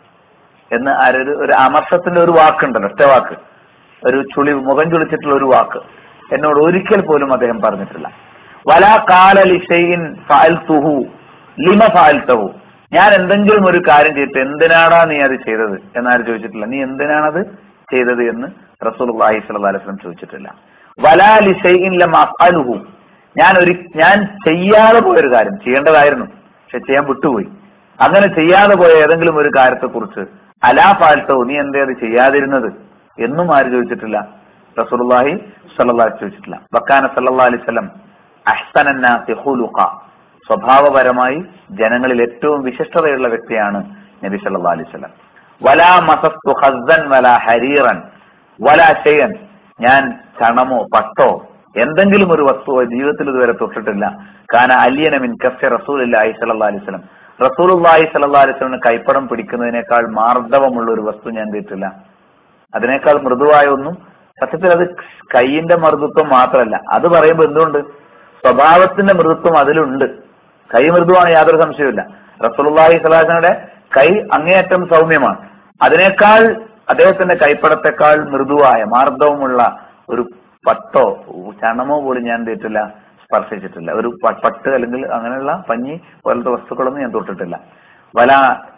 എന്ന് ആരൊരു ഒരു അമർഷത്തിന്റെ ഒരു വാക്കുണ്ടല്ലോ ഒറ്റ വാക്ക് ഒരു ചുളി മുഖം ചുളിച്ചിട്ടുള്ള ഒരു വാക്ക് എന്നോട് ഒരിക്കൽ പോലും അദ്ദേഹം പറഞ്ഞിട്ടില്ല വലാ കാല ലിഷയിൻ ഫാൽത്തുഹു ലിമ ഫാൽത്തഹു ഞാൻ എന്തെങ്കിലും ഒരു കാര്യം ചെയ്തിട്ട് എന്തിനാടാ നീ അത് ചെയ്തത് എന്നാരും ചോദിച്ചിട്ടില്ല നീ എന്തിനാണത് ചെയ്തത് എന്ന് റസൂൽ അള്ളാഹി സ്വല്ലല്ലാഹു അലൈഹി വസല്ലം ചോദിച്ചിട്ടില്ല വലാ ലിഷയിൻ ലമ അഫ്അലുഹു ഞാൻ ഒരു ഞാൻ ചെയ്യാതെ പോയൊരു കാര്യം ചെയ്യേണ്ടതായിരുന്നു പക്ഷെ ചെയ്യാൻ വിട്ടുപോയി അങ്ങനെ ചെയ്യാതെ പോയ ഏതെങ്കിലും ഒരു കാര്യത്തെക്കുറിച്ച് അലാ ഫാൽത്തോ നീ എന്തേ അത് ചെയ്യാതിരുന്നത് എന്നും ആര് ചോദിച്ചിട്ടില്ല റസൂലുള്ളാഹി സ്വല്ലല്ലാഹു അലൈഹി ചോദിച്ചിട്ടില്ല വക്കാന സല്ലല്ലാഹു അലൈഹി വസല്ലം അഹ്സനന്നാസി ഖുലുഖ സ്വഭാവപരമായി ജനങ്ങളിൽ ഏറ്റവും വിശിഷ്ടതയുള്ള വ്യക്തിയാണ് നബി സല്ലല്ലാഹു അലൈഹി വസല്ലം വലാ മസസ്തു ഖസ്സൻ വലാ ഹരീറൻ വലാ ഷൈഅൻ ഞാൻ ചണമോ പട്ടോ എന്തെങ്കിലും ഒരു വസ്തുവോ ജീവിതത്തിൽ ഇതുവരെ തൊട്ടിട്ടില്ല കാന അലിയന മിൻ കഫ്യ റസൂലുള്ളാഹി സ്വല്ലല്ലാഹു അലൈഹി വസല്ലം റസൂലുള്ളാഹി സ്വല്ലല്ലാഹു അലൈഹി വസല്ലം കൈപ്പടം പിടിക്കുന്നതിനേക്കാൾ മാർദ്ദവമുള്ള ഒരു വസ്തു ഞാൻ ചെയ്തിട്ടില്ല അതിനേക്കാൾ മൃദുവായ ഒന്നും സത്യത്തിൽ അത് കൈയിന്റെ മൃദുത്വം മാത്രമല്ല അത് പറയുമ്പോൾ എന്തുകൊണ്ട് സ്വഭാവത്തിന്റെ മൃദുത്വം അതിലുണ്ട് കൈ മൃദുവാണ് യാതൊരു സംശയവുമില്ല റസൂലുള്ളാഹി സ്വലാഹിന്റെ കൈ അങ്ങേയറ്റം സൗമ്യമാണ് അതിനേക്കാൾ അദ്ദേഹത്തിന്റെ കൈപ്പടത്തെക്കാൾ മൃദുവായ മാർദ്ദവമുള്ള ഒരു പട്ടോ ചണമോ പോലും ഞാൻ ചെയ്തിട്ടില്ല സ്പർശിച്ചിട്ടില്ല ഒരു പ- പട്ട് അല്ലെങ്കിൽ അങ്ങനെയുള്ള പഞ്ഞി പോലത്തെ വസ്തുക്കളൊന്നും ഞാൻ തൊട്ടിട്ടില്ല വല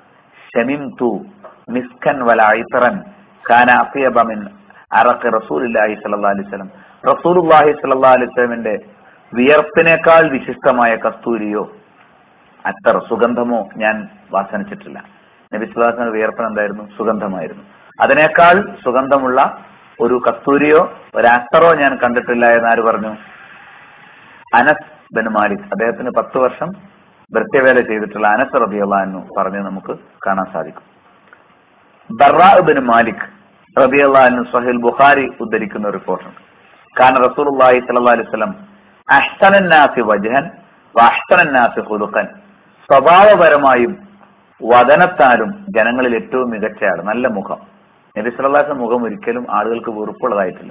ഷമിം തു മിസ്കൻ വല ഐത്തറൻ കാന അഫിയബ മിൻ അറക്ക് റസൂലുള്ളാഹി സ്വല്ലല്ലാഹി അലൈഹി വസല്ലം റസൂലുള്ളാഹി സ്വല്ലല്ലാഹി അലൈഹി വസല്ലമിന്റെ വിയർപ്പിനേക്കാൾ വിശിഷ്ടമായ കസ്തൂരിയോ അത്തർ സുഗന്ധമോ ഞാൻ വാസനിച്ചിട്ടില്ല നബി സുല്ലാസിന്റെ വിയർപ്പൻ എന്തായിരുന്നു സുഗന്ധമായിരുന്നു അതിനേക്കാൾ സുഗന്ധമുള്ള ഒരു കസ്തൂരിയോ ഒരു അത്തറോ ഞാൻ കണ്ടിട്ടില്ല എന്ന് ആര് പറഞ്ഞു അനസ് ബൻ മാലിക് അദ്ദേഹത്തിന് പത്ത് വർഷം ഭൃത്യവേല ചെയ്തിട്ടുള്ള അനസ് റബിയല്ലാന്നു പറഞ്ഞ് നമുക്ക് കാണാൻ സാധിക്കും ബറാ ബിൻ മാലിക് റബിയല്ലാന്നു സഹിൽ ബുഖാരി ഉദ്ധരിക്കുന്ന ഒരു റിപ്പോർട്ടുണ്ട് കാരണം റസൂലുള്ളാഹി സ്വല്ലല്ലാഹി അലൈഹി വസല്ലം അഹ്സനന്നാസി വജ്ഹൻ വഅഹ്സനന്നാസി ഖുലുഖൻ സ്വഭാവപരമായും വദനത്താലും ജനങ്ങളിൽ ഏറ്റവും മികച്ചയാൾ നല്ല മുഖം നബി സല്ലല്ലാഹു അലൈഹി വസല്ലം മുഖം ഒരിക്കലും ആളുകൾക്ക് വെറുപ്പുള്ളതായിട്ടില്ല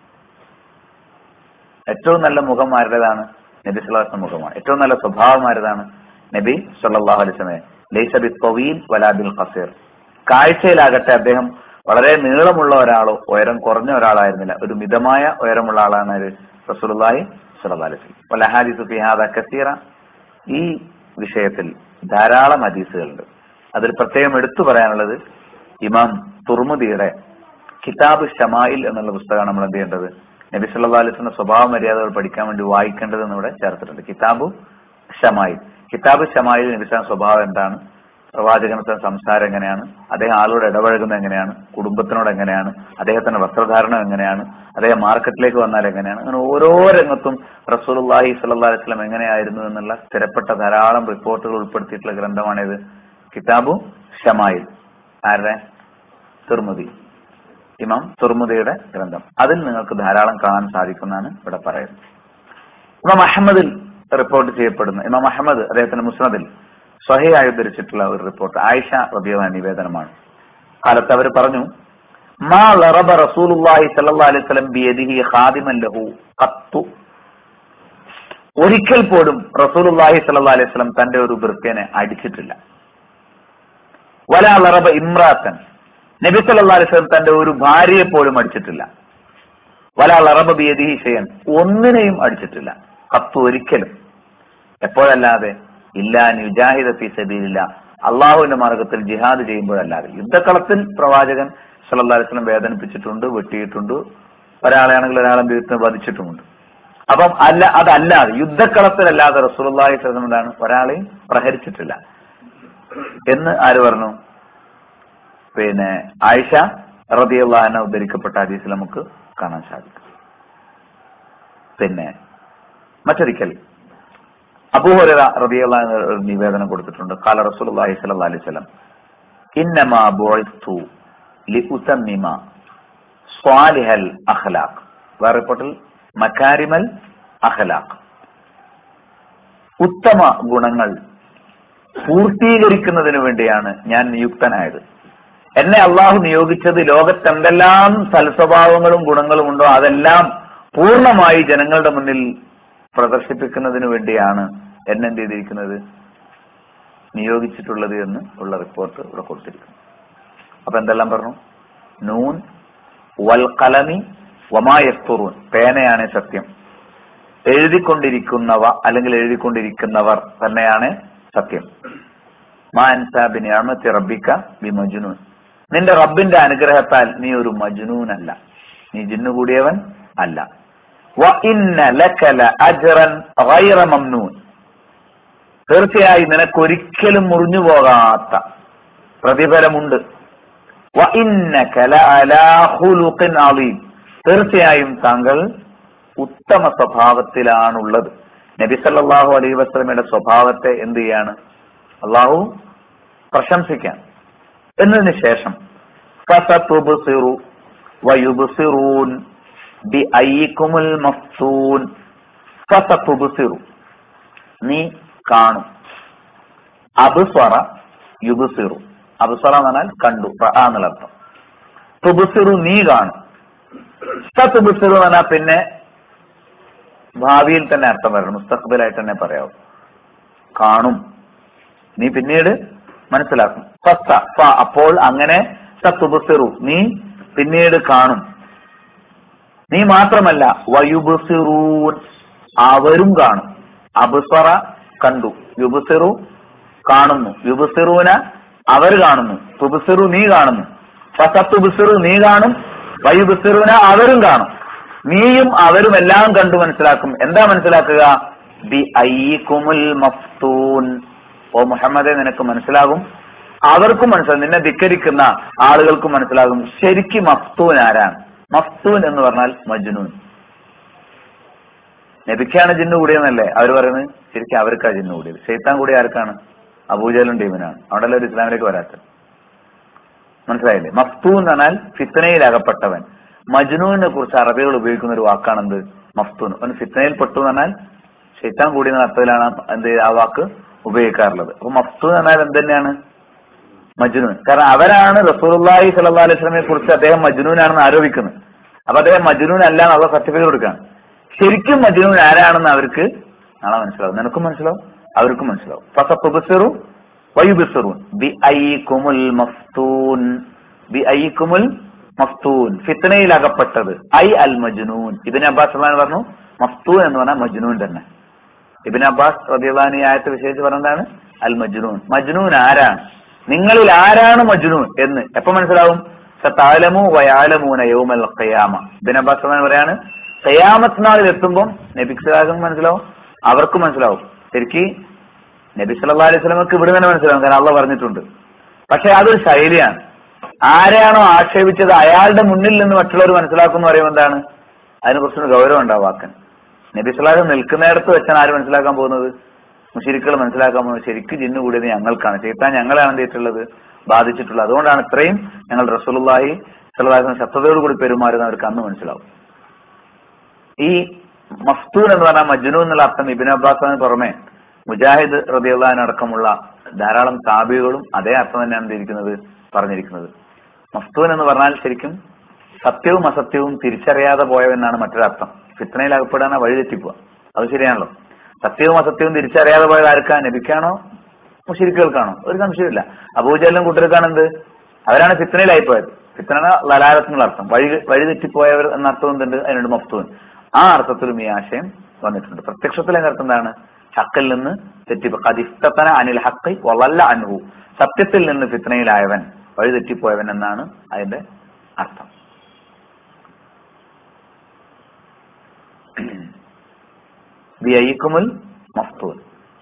ഏറ്റവും നല്ല മുഖം ആരുടേതാണ് നബി സല്ലല്ലാഹു അലൈഹി വസല്ലം മുഖമാണ് ഏറ്റവും നല്ല സ്വഭാവം ആരുടേതാണ് നബി സല്ലല്ലാഹു അലൈഹി വസല്ലം ലൈസ ബി തവീൽ വലാ ബിൽ ഖസീർ കാഴ്ചയിലാകട്ടെ അദ്ദേഹം വളരെ നീളമുള്ള ഒരാളോ ഉയരം കുറഞ്ഞ ഒരാളായിരുന്നില്ല ഒരു മിതമായ ഉയരമുള്ള ആളാണ് ആര്? റസൂലുള്ളാഹി സ്വല്ലല്ലാഹു അലൈഹി വസല്ലം വൽ അഹാദിസു ഫീ ഹാദാ കസീറ ഈ വിഷയത്തിൽ ധാരാളം ഹദീസുകളുണ്ട് അതിൽ പ്രത്യേകം എടുത്തു പറയാനുള്ളത് ഇമാം തുർമുദിയുടെ കിതാബ് ഷമായിൽ എന്നുള്ള പുസ്തകമാണ് നമ്മൾ എന്ത് ചെയ്യേണ്ടത് നബി സല്ലല്ലാഹു അലൈഹി വസല്ലം സ്വഭാവ മര്യാദകൾ പഠിക്കാൻ വേണ്ടി വായിക്കേണ്ടത് എന്ന് ഇവിടെ ചേർത്തിട്ടുണ്ട് കിതാബു ഷമായിൽ കിതാബ് ഷമായിൽ നബി സല്ലല്ലാഹു സ്വഭാവം എന്താണ് പ്രവാചകനത്തെ സംസാരം എങ്ങനെയാണ് അദ്ദേഹം ആളോട് ഇടപഴകുന്നത് എങ്ങനെയാണ് കുടുംബത്തിനോട് എങ്ങനെയാണ് അദ്ദേഹത്തിന്റെ വസ്ത്രധാരണം എങ്ങനെയാണ് അദ്ദേഹം മാർക്കറ്റിലേക്ക് വന്നാൽ എങ്ങനെയാണ് അങ്ങനെ ഓരോ രംഗത്തും റസൂലുള്ളാഹി സ്വല്ലല്ലാഹു അലൈഹി വസല്ലം എങ്ങനെയായിരുന്നു എന്നുള്ള സ്ഥിരപ്പെട്ട ധാരാളം റിപ്പോർട്ടുകൾ ഉൾപ്പെടുത്തിയിട്ടുള്ള ഗ്രന്ഥമാണിത് കിതാബു ഷമായിൽ ആരുടെ തുർമുദി ഇമാം തുർമുദിയുടെ ഗ്രന്ഥം അതിൽ നിങ്ങൾക്ക് ധാരാളം കാണാൻ സാധിക്കുന്നതാണ് ഇവിടെ പറയുന്നത് ഇമാം അഹമ്മദിൽ റിപ്പോർട്ട് ചെയ്യപ്പെടുന്ന ഇമാം അഹമ്മദ് അദ്ദേഹത്തിന്റെ മുസ്നദിൽ സ്വഹയായി ഉദ്ധരിച്ചിട്ടുള്ള ഒരു റിപ്പോർട്ട് ആയിഷ റബിയുള്ള നിവേദനമാണ് കാലത്ത് അവർ പറഞ്ഞു മാ ലറബ റസൂലുള്ളാഹി സ്വല്ലല്ലാഹു അലൈഹി വസല്ലം ബിയദിഹി ഖാദിമൻ ലഹു ഖത്തു ഒരിക്കൽ പോലും റസൂലുള്ളാഹി സ്വല്ലല്ലാഹു അലൈഹി വസല്ലം തന്റെ ഒരു ഭൃത്യനെ അടിച്ചിട്ടില്ല വലാ ലറബ ഇമ്രാത്തൻ നബി സല്ലല്ലാഹു അലൈഹി വസല്ലം തന്റെ ഒരു ഭാര്യയെ പോലും അടിച്ചിട്ടില്ല വലാ ലറബ ബിയദിഹി ഷൈഅൻ ഒന്നിനെയും അടിച്ചിട്ടില്ല ഖത്തു ഒരിക്കലും എപ്പോഴല്ലാതെ ഇല്ലാ യുജാഹിദ ഫി സബീലില്ല അള്ളാഹുവിന്റെ മാർഗത്തിൽ ജിഹാദ് ചെയ്യുമ്പോഴല്ലാതെ യുദ്ധക്കളത്തിൽ പ്രവാചകൻ സല്ലല്ലാഹു അലൈഹി വസല്ലം വേദനിപ്പിച്ചിട്ടുണ്ട് വെട്ടിയിട്ടുണ്ട് ഒരാളെയാണെങ്കിൽ ഒരാളെ വീട്ടിൽ വധിച്ചിട്ടുമുണ്ട് അപ്പം അല്ല അതല്ലാതെ യുദ്ധക്കളത്തിലല്ലാതെ റസൂലുള്ളാഹി സ്വല്ലല്ലാഹു അലൈഹി വസല്ലം എന്താണ് ഒരാളെയും പ്രഹരിച്ചിട്ടില്ല എന്ന് ആര് പറഞ്ഞു പിന്നെ ആയിഷ റബിയുള്ള ഉദ്ധരിക്കപ്പെട്ട ഹദീസിൽ നമുക്ക് കാണാൻ സാധിക്കും പിന്നെ മറ്റൊരിക്കൽ അബൂഹുറ റബിയുള്ള ഒരു നിവേദനം കൊടുത്തിട്ടുണ്ട് കാല റസൂലുള്ളാഹി സ്വല്ലല്ലാഹു അലൈഹി വസല്ലം ഇന്നമാ ബുഇസ്തു ലിഉതമ്മിമ സ്വാലിഹൽ അഖ്ലാഖ് വേറെ റിപ്പോർട്ടിൽ മക്കാരിമൽ അഖ്ലാഖ് ഉത്തമ ഗുണങ്ങൾ പൂർത്തീകരിക്കുന്നതിന് വേണ്ടിയാണ് ഞാൻ നിയുക്തനായത് എന്നെ അള്ളാഹു നിയോഗിച്ചത് ലോകത്ത് എന്തെല്ലാം സൽസ്വഭാവങ്ങളും ഗുണങ്ങളും ഉണ്ടോ അതെല്ലാം പൂർണ്ണമായി ജനങ്ങളുടെ മുന്നിൽ പ്രദർശിപ്പിക്കുന്നതിന് വേണ്ടിയാണ് എന്നെ എന്ത് ചെയ്തിരിക്കുന്നത് നിയോഗിച്ചിട്ടുള്ളത് എന്ന് ഉള്ള റിപ്പോർട്ട് ഇവിടെ കൊടുത്തിരിക്കുന്നു അപ്പൊ എന്തെല്ലാം പറഞ്ഞു നൂൻ വൽ കലമി വമായസ്തുറൂൻ പേനയാണ് സത്യം എഴുതിക്കൊണ്ടിരിക്കുന്നവ അല്ലെങ്കിൽ എഴുതിക്കൊണ്ടിരിക്കുന്നവർ തന്നെയാണ് സത്യം മാ അൻസാബിനി അമത്തി റബ്ബിക്ക ബി മജുനൂൻ നിന്റെ റബ്ബിന്റെ അനുഗ്രഹത്താൽ നീ ഒരു മജുനൂനല്ല നീ ജിന്നു കൂടിയവൻ അല്ല വ ഇന്ന ലക്കല അജ്റൻ ഗൈറ മംനൂൻ തീർച്ചയായും നിനക്കൊരിക്കലും മുറിഞ്ഞു പോകാത്ത പ്രതിഫലമുണ്ട് വ ഇന്നക ലഅലാ ഖുലുഖിൻ അളീം തീർച്ചയായും താങ്കൾ ഉത്തമ സ്വഭാവത്തിലാണുള്ളത് നബി സല്ലല്ലാഹു അലൈഹി വസല്ലമയുടെ സ്വഭാവത്തെ എന്ത് ചെയ്യാണ് അള്ളാഹു പ്രശംസിക്കാൻ എന്നതിന് ശേഷം ഫസതുബ്സിറു വയുബ്സിറൂൻ ബിഅയ്യിക്കുമുൽ മഫ്തൂൻ ഫസതുബ്സിറു നീ കാണും അബ്സറ യുബ്സിറു അബ്സറ എന്ന് പറഞ്ഞാൽ കണ്ടു റഅ എന്നുള്ള അർത്ഥം തുബ്സിറു നീ കാണും ഫതുബ്സിറു എന്ന് പറഞ്ഞാൽ പിന്നെ ഭാവിയിൽ തന്നെ അർത്ഥം വരണം മുസ്തഖബലായിട്ട് തന്നെ പറയാവും കാണും നീ പിന്നീട് മനസ്സിലാക്കും ഫസ്ത ഫ അപ്പോൾ അങ്ങനെ സത്തുബസിറു നീ പിന്നീട് കാണും നീ മാത്രമല്ല വയുബസിറൂൻ അവരും കാണും അബുസറ കണ്ടു യുബസിറു കാണുന്നു യുബസിറൂന അവർ കാണുന്നു തുബസിറു നീ കാണുന്നു ഫസത്തുബസിറു നീ കാണും വയുബസിറൂന അവരും കാണും നീയും അവരും എല്ലാം കണ്ടു മനസ്സിലാക്കും എന്താ മനസ്സിലാക്കുക ബി ഐക്കുമുൽ മഫ്തൂൻ ഓ മുഹമ്മദെ നിനക്ക് മനസ്സിലാകും അവർക്കും മനസ്സിലാകും നിന്നെ ധിക്കരിക്കുന്ന ആളുകൾക്കും മനസ്സിലാകും ശരിക്കും മഫ്തൂൻ ആരാണ് മഫ്തൂൻ എന്ന് പറഞ്ഞാൽ മജ്നൂൻ നബിക്കാണ് ജിന്നു കൂടിയെന്നല്ലേ അവർ പറയുന്നത് ശരിക്കും അവർക്കാ ജിന്നു കൂടിയത് ഷെയ്ത്താൻ കൂടി ആർക്കാണ് അബൂജലും ടീമിനാണ് അവിടെ ഒരു ഇസ്ലാമിലേക്ക് വരാത്തത് മനസ്സിലായില്ലേ മഫ്തൂൻ എന്ന് പറഞ്ഞാൽ ഫിത്തനയിൽ അകപ്പെട്ടവൻ മജ്നൂവിനെ കുറിച്ച് അറബികൾ ഉപയോഗിക്കുന്ന ഒരു വാക്കാണെന്ത് മഫ്തൂൻ അവൻ ഫിത്തനയിൽ പെട്ടു എന്ന് പറഞ്ഞാൽ ഷെയ്ത്താൻ കൂടി എന്ന അർത്ഥത്തിലാണ് എന്ത് ആ വാക്ക് ഉപയോഗിക്കാറുള്ളത് അപ്പൊ മഫ്തൂൻ എന്ന് പറഞ്ഞാൽ എന്ത് തന്നെയാണ് മജ്നൂൻ കാരണം അവരാണ് റസൂലുള്ളാഹി സ്വല്ലല്ലാഹു അലൈഹി വസല്ലമയെ കുറിച്ച് അദ്ദേഹം മജ്നൂനാണെന്ന് ആരോപിക്കുന്നത് അപ്പൊ അദ്ദേഹം മജ്നൂൻ അല്ല എന്നുള്ള സർട്ടിഫിക്കറ്റ് കൊടുക്കുകയാണ് ശരിക്കും മജ്നൂൻ ആരാണെന്ന് അവർക്ക് നാളെ മനസ്സിലാവും നിനക്കും മനസ്സിലാവും അവർക്കും മനസ്സിലാവും ഫസത്തുബസിറു വയുബസിറൂൻ ബി ഐക്കുമുൽ മഫ്തൂൻ ബി ഐക്കുമുൽ മഫ്തൂൻ ഫിത്തനയിൽ അകപ്പെട്ടത് ഐ അൽ മജ്നൂൻ ഇബിൻ അബ്ബാസ് റളിയല്ലാഹു അൻഹു പറഞ്ഞു മഫ്തൂൻ എന്ന് പറഞ്ഞാൽ മജ്നൂൻ തന്നെ ഇബിൻ അബ്ബാസ് റളിയല്ലാഹു ഈ ആയത്ത് വിശേഷിച്ച് പറഞ്ഞതാണ് അൽ മജ്നൂൻ മജ്നൂൻ ആരാണ് നിങ്ങളിൽ ആരാണ് മജ്നൂൻ എന്ന് എപ്പോ മനസ്സിലാവും സത്താലമു വയാലമൂന യൗമൽ ഖിയാമ ഇബിൻ അബ്ബാസ് റളിയല്ലാഹു പറയാണ് ഖിയാമത്ത് നാളിൽ എത്തുമ്പോൾ നബിക്ക് സലാഹും മനസ്സിലാവും അവർക്കും മനസ്സിലാവും ശരിക്ക് നബി സല്ലല്ലാഹു അലൈഹി വസല്ലമക്ക് ഇവിടെ തന്നെ മനസ്സിലാവും കാരണം അള്ളാഹ് പറഞ്ഞിട്ടുണ്ട് പക്ഷെ അതൊരു ശൈലിയാണ് ആരെയാണോ ആക്ഷേപിച്ചത് അയാളുടെ മുന്നിൽ നിന്ന് മറ്റുള്ളവർ മനസ്സിലാക്കുന്നു പറയുമ്പോൾ എന്താണ് അതിനെ കുറിച്ചൊരു ഗൗരവം ഉണ്ടാവും വാക്കൻ നബി സലാഹ് നിൽക്കുന്നിടത്ത് വെച്ചാണ് ആര് മനസ്സിലാക്കാൻ പോകുന്നത് മുഷിരിക്കൾ മനസ്സിലാക്കാൻ പോകുന്നത് ശരിക്കും ജിന്നു കൂടിയത് ഞങ്ങൾക്കാണ് ചെയ്താൻ ഞങ്ങളാണ് എന്ത് ചെയ്തിട്ടുള്ളത് ബാധിച്ചിട്ടുള്ളത് അതുകൊണ്ടാണ് ഇത്രയും ഞങ്ങൾ റസൂലുള്ളാഹി സല്ലല്ലാഹു ശക്തതയോട് കൂടി പെരുമാറുന്ന അവർക്ക് അന്ന് മനസ്സിലാവും ഈ മഫ്തൂൻ എന്ന് പറഞ്ഞാൽ മജ്നു എന്നുള്ള അർത്ഥം ഇബിൻ അബ്ബാസിന് പുറമെ മുജാഹിദ് റബിയുള്ളഹാൻ അടക്കമുള്ള ധാരാളം താബികളും അതേ അർത്ഥം തന്നെയാണ് ഇരിക്കുന്നത് പറഞ്ഞിരിക്കുന്നത് മഫ്തൂൻ എന്ന് പറഞ്ഞാൽ ശരിക്കും സത്യവും അസത്യവും തിരിച്ചറിയാതെ പോയവെന്നാണ് മറ്റൊരർത്ഥം ഫിത്തനയിൽ അകപ്പെടാൻ വഴി തെറ്റിപ്പോവാ അത് ശരിയാണല്ലോ സത്യവും അസത്യവും തിരിച്ചറിയാതെ പോയത് ആർക്കാ നബിക്കാണോ മുഷിരിക്കുകൾക്കാണോ ഒരു സംശയമില്ല അബൂജലും കൂട്ടർക്കാണ് എന്ത് അവരാണ് ഫിത്തനയിലായി പോയത് ഫിത്തന ലലാലത്തിനുള്ള അർത്ഥം വഴി വഴി തെറ്റിപ്പോയവർ എന്ന അർത്ഥം എന്തുണ്ട് അതിനുണ്ട് മഫ്തൂൻ ആ അർത്ഥത്തിലും ഈ ആശയം വന്നിട്ടുണ്ട് പ്രത്യക്ഷത്തിൽ അതിന്റെ അർത്ഥം എന്താണ് ഹക്കിൽ നിന്ന് തെറ്റി കതിസ്തന അനിൽ ഹക്കി വളല്ല അനുഭവ സത്യത്തിൽ നിന്ന് ഫിത്തനയിലായവൻ വഴി തെറ്റിപ്പോയവൻ എന്നാണ് അതിന്റെ അർത്ഥം ബിയയിക്കുമുൽ മഫ്തൂൻ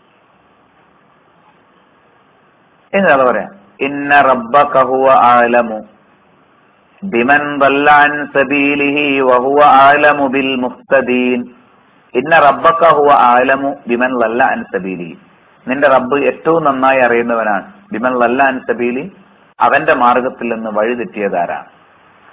എന്നാണ് പറയാം ഇന്ന റബ്ബക ഹുവ ആലമു ബിമൻ ضل عن سبيله وهو أعلم بالمهتدين ഇന്ന റബ്ബക ഹുവ ആലമു ബിമൻ ضل عن سبيله നിന്റെ റബ്ബ് ഏറ്റവും നന്നായി അറിയുന്നവനാണ് ബിമൻ ضل عن سبيلി അവന്റെ മാർഗത്തിൽ നിന്ന് വഴി തെറ്റിയതാരാണ്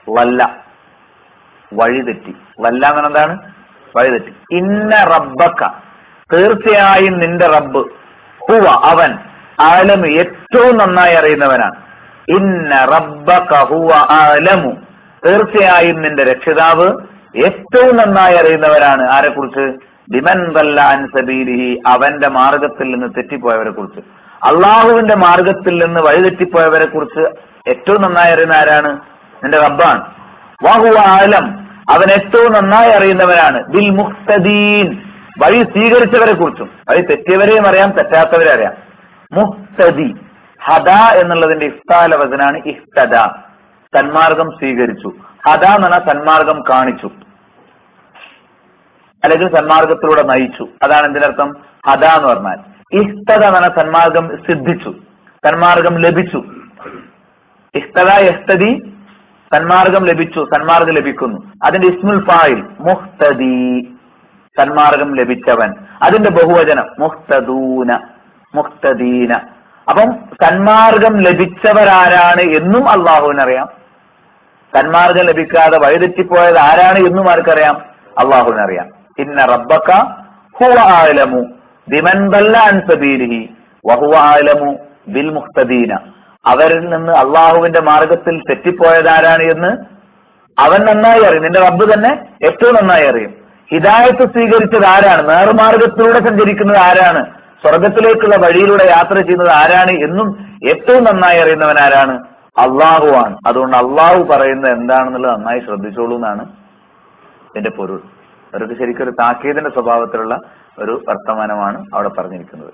വല്ല വഴിതെറ്റി വല്ല എന്ന് എന്താണ് വഴിതെറ്റി ഇന്ന റബ്ബക്ക തീർച്ചയായും നിന്റെ റബ്ബ് ഹുവ അവൻ ആലമു ഏറ്റവും നന്നായി അറിയുന്നവനാണ് ഇന്ന റബ്ബക ഹുവ ആലമു തീർച്ചയായും നിന്റെ രക്ഷിതാവ് ഏറ്റവും നന്നായി അറിയുന്നവരാണ് ആരെക്കുറിച്ച് ലിമൻ ദല്ല അൻ സബീലിഹി അവന്റെ മാർഗത്തിൽ നിന്ന് തെറ്റിപ്പോയവരെ കുറിച്ച് അള്ളാഹുവിന്റെ മാർഗത്തിൽ നിന്ന് വഴിതെറ്റിപ്പോയവരെ കുറിച്ച് ഏറ്റവും നന്നായി അറിയുന്ന ആരാണ് നിന്റെ റബ്ബാണ് വാഹുവ ആലം അവൻ ഏറ്റവും നന്നായി അറിയുന്നവനാണ് ബിൽ മുഹ്തദീൻ വഴി സ്വീകരിച്ചവരെ കുറിച്ചും വഴി തെറ്റിയവരെയും അറിയാം തെറ്റാത്തവരെ അറിയാം മുഹ്തദി ഹദ എന്നുള്ളതിന്റെ ഇഫ്താല വചനാണ് ഇഹ്തദ സന്മാർഗം സ്വീകരിച്ചു ഹദ എന്ന് പറഞ്ഞാൽ സന്മാർഗം കാണിച്ചു അല്ലെങ്കിൽ സന്മാർഗത്തിലൂടെ നയിച്ചു അതാണ് എന്തിനർത്ഥം ഹദ എന്ന് പറഞ്ഞാൽ ഇഹ്തദ എന്ന് പറഞ്ഞാൽ സന്മാർഗം സിദ്ധിച്ചു സന്മാർഗം ലഭിച്ചു ഇഹ്തദ യഹ്തദി സന്മാർഗം ലഭിച്ചു സന്മാർഗം ലഭിക്കുന്നു അതിന്റെ ഇസ്മുൽ ഫായിൽ മുഹ്തദി സന്മാർഗം ലഭിച്ചവൻ അതിന്റെ ബഹുവചനം മുഹ്തദൂന മുഹ്തദീന അപ്പം സന്മാർഗം ലഭിച്ചവരാരാണ് എന്നും അള്ളാഹുവിനറിയാം സന്മാർഗം ലഭിക്കാതെ വഴിതെറ്റിപ്പോയത് ആരാണ് എന്നും ആർക്കറിയാം അള്ളാഹുവിനറിയാം ഇന്ന റബ്ബക്ക ഹുവ ആലമു ബിമൻ ദല്ല അൻ സബീലിഹി വഹുവ ആലമു ബിൽ മുഹ്തദീന അവരിൽ നിന്ന് അള്ളാഹുവിന്റെ മാർഗത്തിൽ തെറ്റിപ്പോയത് ആരാണ് എന്ന് അവൻ നന്നായി അറിയും നിന്റെ റബ്ബ് തന്നെ ഏറ്റവും നന്നായി അറിയും ഹിദായത്ത് സ്വീകരിച്ചത് ആരാണ് നേർമാർഗത്തിലൂടെ സഞ്ചരിക്കുന്നത് ആരാണ് സ്വർഗത്തിലേക്കുള്ള വഴിയിലൂടെ യാത്ര ചെയ്യുന്നത് ആരാണ് എന്നും ഏറ്റവും നന്നായി അറിയുന്നവൻ ആരാണ് അള്ളാഹുവാണ് അതുകൊണ്ട് അള്ളാഹു പറയുന്നത് എന്താണെന്നുള്ളത് നന്നായി ശ്രദ്ധിച്ചോളൂ എന്നാണ് ഇതിന്റെ പൊരുൾ അവർക്ക് ശരിക്കും ഒരു താക്കീതിന്റെ സ്വഭാവത്തിലുള്ള ഒരു വർത്തമാനമാണ് അവിടെ പറഞ്ഞിരിക്കുന്നത്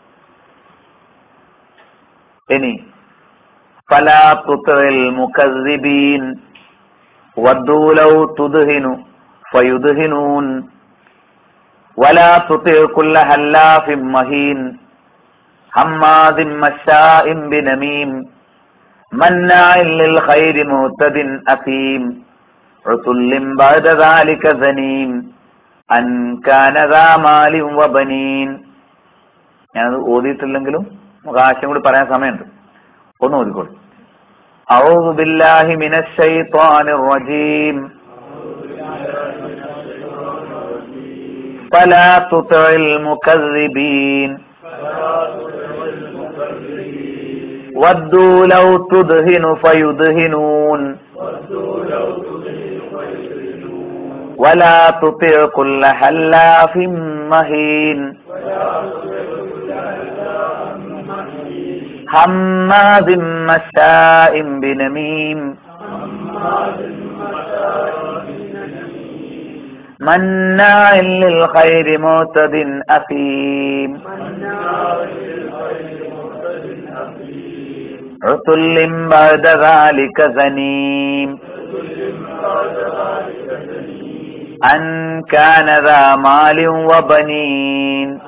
ഇനി فلا تطع المكذبين ودوا لو تدهن فيدهنون ولا تطع كل هلاف مهين هماز مشاء بنميم مناع للخير معتد أثيم عتل بعد ذلك ذنيم أن كان ذا مال وبنين ഞാനത് ഓതിയിട്ടില്ലെങ്കിലും നമുക്ക് ആശയം കൂടി പറയാൻ സമയമുണ്ട് ഒന്ന് ഓതിക്കോളൂ أعوذ بالله من الشيطان الرجيم فلا تطع المكذبين ودوا لو تدهن فيدهنون ولا تطع كل حلاف مهين هماز مشاء بنميم مناع للخير معتد أثيم عتل بعد ذلك زنيم أن كان ذا مال وبنين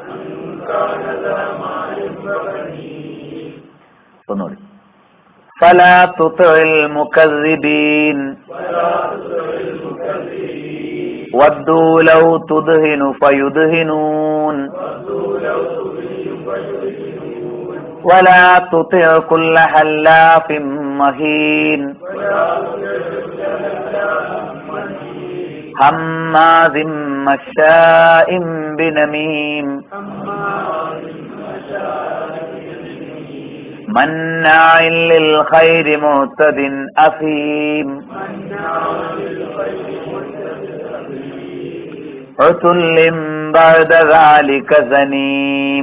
ഒന്നുകൂടി فلا تطع المكذبين ودوا لو تدهن فيدهنون ولا تطع كل حلاف مهين هماز مشاء بنميم مناع للخير معتد أثيم عتل بعد ذلك زنيم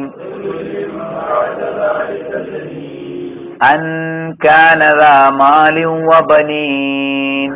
أن كان ذا مال وبنين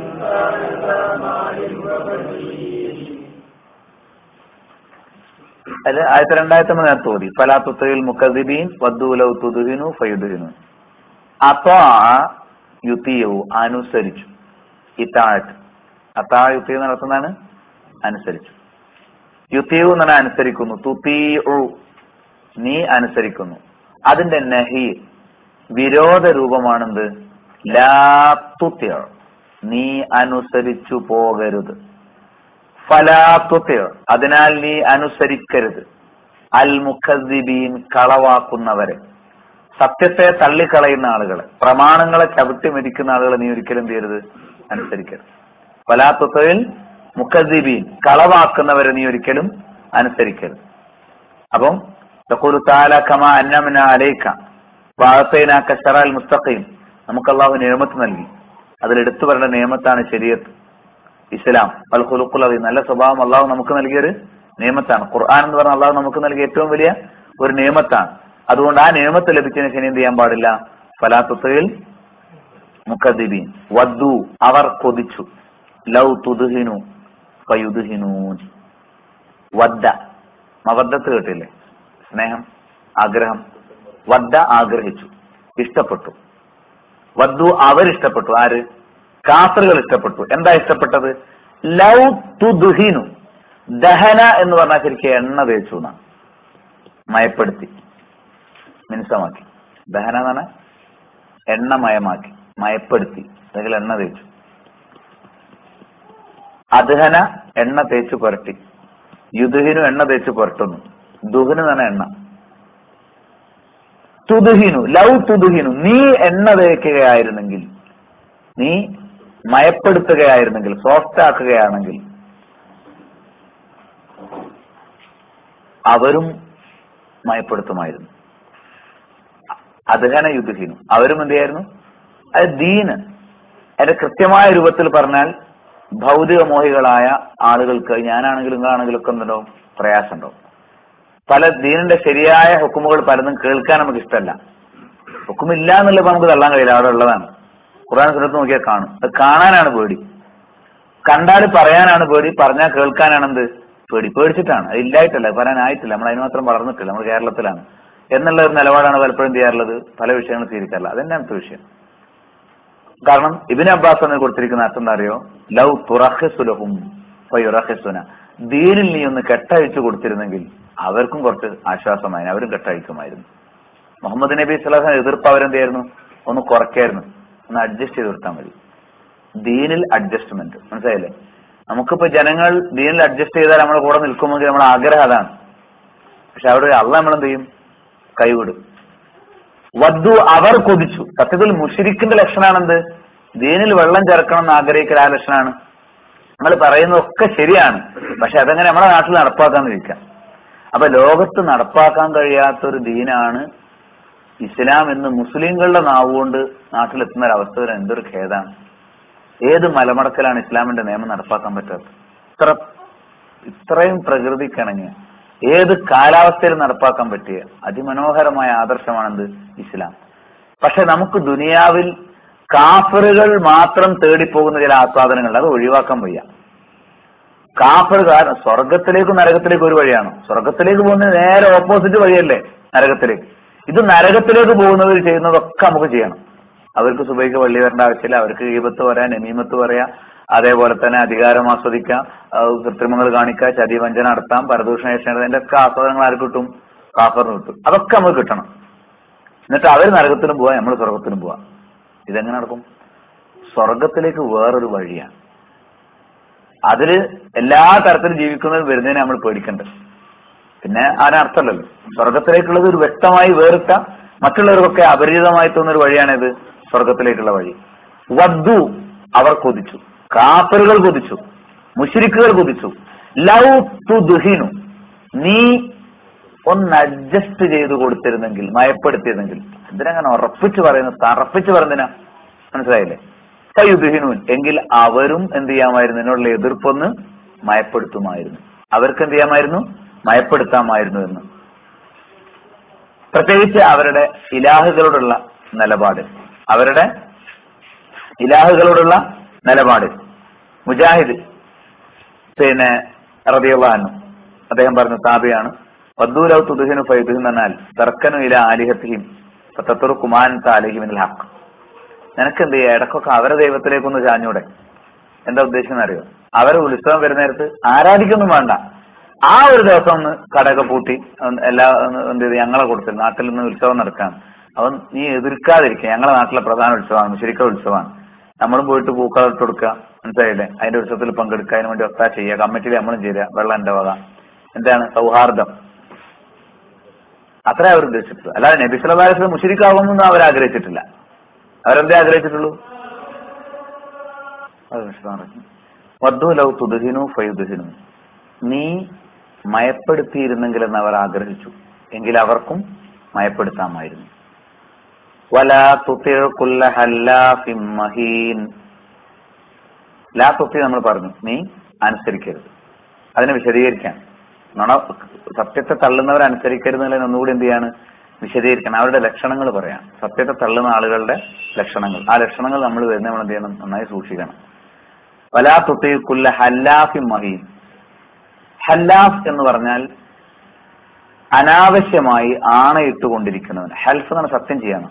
അത് ആയിരത്തി രണ്ടായിരത്തി മൂന്ന് നേരത്തെ ഓതി ഫലാത്തുത്തയിൽ മുക്കദിബീൻ വദ്ദൂലൗ തുതുഹിനു ഫയുദുഹിനു അപ്പൊ യുത്തിയു അനുസരിച്ചു ഇത്താഴത്ത് അത്താ യുത്തി നടത്തുന്നതാണ് അനുസരിച്ചു യുത്തിയു എന്ന് പറഞ്ഞാൽ അനുസരിക്കുന്നു തുത്തിയു നീ അനുസരിക്കുന്നു അതിന്റെ നഹി വിരോധ രൂപമാണെന്ത് ലാ തുത്യ നീ അനുസരിച്ചു പോകരുത് ഫലാത്തുത്യ അതിനാൽ നീ അനുസരിക്കരുത് അൽ മുഖദ്ദിബീൻ കളവാക്കുന്നവരെ സത്യത്തെ തള്ളിക്കളയുന്ന ആളുകളെ പ്രമാണങ്ങളെ ചവിട്ടി മെതിക്കുന്ന ആളുകളെ നീ ഒരിക്കലും ചെയ്യരുത് അനുസരിക്കരുത് വലാത്തുത്തയിൽ മുഖദ്ദീബീൻ കളവാക്കുന്നവരെ നീ ഒരിക്കലും അനുസരിക്കരുത് അപ്പം തഖൂലു തആല കമാ അന്നമന അലൈക വഅതൈനാക ശറഅൽ മുസ്തഖീം നമുക്ക് അല്ലാഹു നിയമത്ത് നൽകി അതിൽ എടുത്തു പറയേണ്ട നിയമത്താണ് ശരീഅത്ത് ഇസ്ലാം അൽ ഖുലുഖുൽ അദീം നല്ല സ്വഭാവം അള്ളാഹു നമുക്ക് നൽകിയൊരു നിയമത്താണ് ഖുർആൻ എന്ന് പറഞ്ഞ അള്ളാഹു നമുക്ക് നൽകിയ ഏറ്റവും വലിയ ഒരു നിയമത്താണ് അതുകൊണ്ട് ആ നിയമത്ത് ലഭിച്ചതിന് ശനി എന്ത് ചെയ്യാൻ പാടില്ല ഫലാത്തുത്തയിൽ മുഖദിബീൻ വദ്ദു അവർ കൊതിച്ചു ലൗ തുദ്ഹിനു ഫയുദ്ഹിനൂൻ വദ്ദ മവദ്ദത്ത് കേട്ടില്ലേ സ്നേഹം ആഗ്രഹം വദ്ദ ആഗ്രഹിച്ചു ഇഷ്ടപ്പെട്ടു വദ്ദു അവരിഷ്ടപ്പെട്ടു ആര് കാഫറുകൾ ഇഷ്ടപ്പെട്ടു എന്താ ഇഷ്ടപ്പെട്ടത് ലൗ തുദ്ഹിനു ദഹന എന്ന് പറഞ്ഞാൽ ശരിക്കും എണ്ണ തേച്ചു എന്നാണ് മയപ്പെടുത്തി മിനുസമാക്കി ദഹന എന്ന് പറഞ്ഞാൽ എണ്ണമയമാക്കി മയപ്പെടുത്തി അല്ലെങ്കിൽ എണ്ണ തേച്ചു അദ്ഹന എണ്ണ തേച്ച് പുരട്ടി യുദുഹിനു എണ്ണ തേച്ച് പുരട്ടുന്നു ദുഹിന് തന്നെ എണ്ണ തുതുഹിനു ലൗ തുതുഹിനു നീ എണ്ണ തേക്കുകയായിരുന്നെങ്കിൽ നീ മയപ്പെടുത്തുകയായിരുന്നെങ്കിൽ സോഫ്റ്റ് ആക്കുകയാണെങ്കിൽ അവരും മയപ്പെടുത്തുമായിരുന്നു അദ്ഹന യുദ്ധഹീനു അവരും എന്ത് ചെയ്യായിരുന്നു അത് ദീന് അതിന്റെ കൃത്യമായ രൂപത്തിൽ പറഞ്ഞാൽ ഭൗതിക മോഹികളായ ആളുകൾക്ക് ഞാനാണെങ്കിലും നിങ്ങളാണെങ്കിലും ഒക്കെ എന്തുണ്ടാവും പ്രയാസം ഉണ്ടാവും പല ദീനിന്റെ ശരിയായ ഹുക്കുമുകൾ പലതും കേൾക്കാൻ നമുക്ക് ഇഷ്ടമല്ല ഹുക്കുമില്ല എന്നുള്ളത് നമുക്ക് തള്ളാൻ കഴിയില്ല അവിടെ ഉള്ളതാണ് ഖുർആൻ സുന്നത്ത് നോക്കിയാൽ കാണും അത് കാണാനാണ് പേടി കണ്ടാൽ പറയാനാണ് പേടി പറഞ്ഞാൽ കേൾക്കാനാണ് എന്ത് പേടി പേടിച്ചിട്ടാണ് അത് ഇല്ലായിട്ടല്ല അത് പറയാനായിട്ടില്ല നമ്മൾ അതിന് മാത്രം വളർന്നിട്ടില്ല നമ്മൾ കേരളത്തിലാണ് എന്നുള്ള ഒരു നിലപാടാണ് പലപ്പോഴും ചെയ്യാറുള്ളത് പല വിഷയങ്ങളും സ്വീകരിക്കാറില്ല അതെന്നെ അടുത്ത വിഷയം കാരണം ഇബിന് അബ്ബാസ് എന്ന് കൊടുത്തിരിക്കുന്ന അർത്ഥം എന്താ അറിയോ ലൗ തുറഹസുലഹും ഫയുറഹസുന ദീനിൽ നീ ഒന്ന് കെട്ടഴിച്ചു കൊടുത്തിരുന്നെങ്കിൽ അവർക്കും കുറച്ച് ആശ്വാസമായിരുന്നു അവരും കെട്ടഴിക്കുമായിരുന്നു മുഹമ്മദ് നബി സ്വലാഹിന്റെ എതിർപ്പ് അവരെന്തായിരുന്നു ഒന്ന് കുറയ്ക്കായിരുന്നു ഒന്ന് അഡ്ജസ്റ്റ് ചെയ്ത് കൊടുത്താൽ മതി ദീനിൽ അഡ്ജസ്റ്റ്മെന്റ് മനസ്സിലായില്ലേ നമുക്കിപ്പോ ജനങ്ങൾ ദീനിൽ അഡ്ജസ്റ്റ് ചെയ്താൽ നമ്മുടെ കൂടെ നിൽക്കുമെങ്കിൽ നമ്മുടെ ആഗ്രഹം അതാണ് പക്ഷെ അവിടെ അള്ള നമ്മൾ എന്ത് ചെയ്യും കൈവിടും വദ്ദു അവർ കൊതിച്ചു സത്യത്തിൽ മുഷിരിക്കിന്റെ ലക്ഷണമാണെന്ത് ദീനിൽ വെള്ളം ചേർക്കണം എന്ന് ആഗ്രഹിക്കുന്ന ആ ലക്ഷണമാണ് നമ്മൾ പറയുന്നതൊക്കെ ശരിയാണ് പക്ഷെ അതങ്ങനെ നമ്മുടെ നാട്ടിൽ നടപ്പാക്കാന്നിരിക്കാം അപ്പൊ ലോകത്ത് നടപ്പാക്കാൻ കഴിയാത്തൊരു ദീനാണ് ഇസ്ലാം എന്ന് മുസ്ലിങ്ങളുടെ നാവുകൊണ്ട് നാട്ടിലെത്തുന്ന ഒരു അവസ്ഥ വരെ എന്തൊരു ഖേദാണ് ഏത് മലമടക്കലാണ് ഇസ്ലാമിന്റെ നിയമം നടപ്പാക്കാൻ പറ്റാത്തത് ഇത്ര ഇത്രയും പ്രകൃതിക്കിണങ്ങിയ ഏത് കാലാവസ്ഥയിൽ നടപ്പാക്കാൻ പറ്റിയ അതിമനോഹരമായ ആദർശമാണെന്ത് ഇസ്ലാം പക്ഷെ നമുക്ക് ദുനിയാവിൽ കാഫറുകൾ മാത്രം തേടിപ്പോകുന്ന ചില ആസ്വാദനങ്ങൾ അത് ഒഴിവാക്കാൻ വയ്യ കാഫർ കാരണം സ്വർഗത്തിലേക്കും നരകത്തിലേക്കും ഒരു വഴിയാണ് സ്വർഗത്തിലേക്ക് പോകുന്നത് നേരെ ഓപ്പോസിറ്റ് വഴിയല്ലേ നരകത്തിലേക്ക് ഇത് നരകത്തിലേക്ക് പോകുന്നവർ ചെയ്യുന്നതൊക്കെ നമുക്ക് ചെയ്യണം അവർക്ക് സുബൈക്ക് പള്ളി വരേണ്ട ആവശ്യമില്ല അവർക്ക് ഈപത്ത് പറയാം നമീമത്ത് പറയാം അതേപോലെ തന്നെ അധികാരം ആസ്വദിക്കാം ആ, കൃത്രിമങ്ങൾ കാണിക്കാം ചതി വഞ്ചന നടത്താം പരദൂഷണ അതിന്റെ ഒക്കെ ആസ്വാദനങ്ങൾ ആർക്ക് കിട്ടും കാഫറിന് കിട്ടും അതൊക്കെ നമുക്ക് കിട്ടണം എന്നിട്ട് അവർ നരകത്തിലും പോവാം നമ്മൾ സ്വർഗത്തിലും പോവാം ഇതെങ്ങനെ നടക്കും സ്വർഗത്തിലേക്ക് വേറൊരു വഴിയാണ് അതില് എല്ലാ തരത്തിലും ജീവിക്കുന്നവർ വരുന്നതിനെ നമ്മൾ പേടിക്കണ്ടത് പിന്നെ അതിനർത്ഥമല്ലല്ലോ സ്വർഗത്തിലേക്കുള്ളത് ഒരു വ്യക്തമായി വേറിട്ട മറ്റുള്ളവർക്കൊക്കെ അപരിചിതമായി തോന്നുന്ന ഒരു വഴിയാണിത് സ്വർഗത്തിലേക്കുള്ള വഴി വദ്ദു അവർ കൊതിച്ചു കാപ്പറുകൾ കൊതിച്ചു മുഷിരിക്കുകൾ കൊതിച്ചു ലൗ തുദ്ഹിനു നീ ഒന്ന് അഡ്ജസ്റ്റ് ചെയ്ത് കൊടുത്തിരുന്നെങ്കിൽ മയപ്പെടുത്തിയിരുന്നെങ്കിൽ എന്തിനങ്ങനെ ഉറപ്പിച്ച് പറയുന്നത് തറപ്പിച്ച് പറയുന്നതിനാ മനസ്സിലായില്ലേ കയ്യുദ്ഹിനൂൻ എങ്കിൽ അവരും എന്ത് ചെയ്യാമായിരുന്നു എന്നുള്ള എതിർപ്പൊന്ന് മയപ്പെടുത്തുമായിരുന്നു അവർക്ക് എന്ത് ചെയ്യാമായിരുന്നു മയപ്പെടുത്താമായിരുന്നു എന്ന് പ്രത്യേകിച്ച് അവരുടെ ഇലാഹുകളോടുള്ള നിലപാട് അവരുടെ ഇലാഹുകളോടുള്ള നിലപാട് മുജാഹിദ് പിന്നെ റബിയുള്ളഹാനും അദ്ദേഹം പറഞ്ഞ താബിയാണ് വദ്ദൂലൗ തുദുഹിനു ഫൈദുഹിൻ എന്നാൽ തർക്കനു ഇല ആലിഹത്തിഹിം തത്തുറു കുമാൻ താലിഹിമിൽ ഹക്ക് നിനക്ക് എന്ത് ചെയ്യാം ഇടക്കൊക്കെ അവരെ ദൈവത്തിലേക്കൊന്ന് ചാഞ്ഞൂടെ എന്താ ഉദ്ദേശിക്കുന്നത് അറിയോ അവരെ ഉത്സവം വരുന്ന നേരത്ത് ആരാധിക്കൊന്നും വേണ്ട ആ ഒരു ദിവസം ഒന്ന് കടയൊക്കെ പൂട്ടി ഒന്ന് എല്ലാ ഒന്ന് എന്ത് ചെയ്ത് ഞങ്ങളെ കൊടുത്തില്ല നാട്ടിൽ നിന്ന് ഉത്സവം നടക്കാൻ അവൻ നീ എതിർക്കാതിരിക്കുക ഞങ്ങളെ നാട്ടിലെ പ്രധാന ഉത്സവമാണ് ശരിക്കും ഉത്സവമാണ് നമ്മളും പോയിട്ട് പൂക്കളം ഇട്ട് കൊടുക്കുക മനസ്സിലായില്ലേ അതിന്റെ ഉത്സവത്തിൽ പങ്കെടുക്കുക അതിന് വേണ്ടി ഒത്താ ചെയ്യുക കമ്മിറ്റിയിൽ നമ്മളും ചേരുക വെള്ളം എന്റെ വക എന്താണ് സൗഹാർദ്ദം അത്രേ അവർ ഉദ്ദേശിച്ചത് അല്ലാതെ നബി സലഹ് മുഷരിക്കാവുമെന്ന് അവർ ആഗ്രഹിച്ചിട്ടില്ല അവരെന്തേ ആഗ്രഹിച്ചിട്ടുള്ളൂ അത് വിശദമാക്കി വദ്ദു ലൗ തുദഹിനു ഫയുദഹിനു നീ മയപ്പെടുത്തിയിരുന്നെങ്കിലെന്ന് അവർ ആഗ്രഹിച്ചു എങ്കിൽ അവർക്കും മയപ്പെടുത്താമായിരുന്നു വലാ തുതിഴ കുല്ല ഹല്ലാഫിൻ മഹീൻ ലാ തുത്തി നമ്മൾ പറഞ്ഞു നീ അനുസരിക്കരുത് അതിനെ വിശദീകരിക്കാൻ നുണ സത്യത്തെ തള്ളുന്നവർ അനുസരിക്കരുന്നതിൽ ഒന്നുകൂടി എന്ത് ചെയ്യാണ് വിശദീകരിക്കണം അവരുടെ ലക്ഷണങ്ങൾ പറയാം സത്യത്തെ തള്ളുന്ന ആളുകളുടെ ലക്ഷണങ്ങൾ ആ ലക്ഷണങ്ങൾ നമ്മൾ വരുന്ന നമ്മൾ എന്ത് ചെയ്യണം നന്നായി സൂക്ഷിക്കണം വലാ തുത്തി കുല്ല ഹല്ലാഫി മഹീൻ ഹല്ലാഫ് എന്ന് പറഞ്ഞാൽ അനാവശ്യമായി ആണയിട്ടുകൊണ്ടിരിക്കുന്നവൻ ഹൽഫ് എന്ന് പറഞ്ഞാൽ സത്യം ചെയ്യണം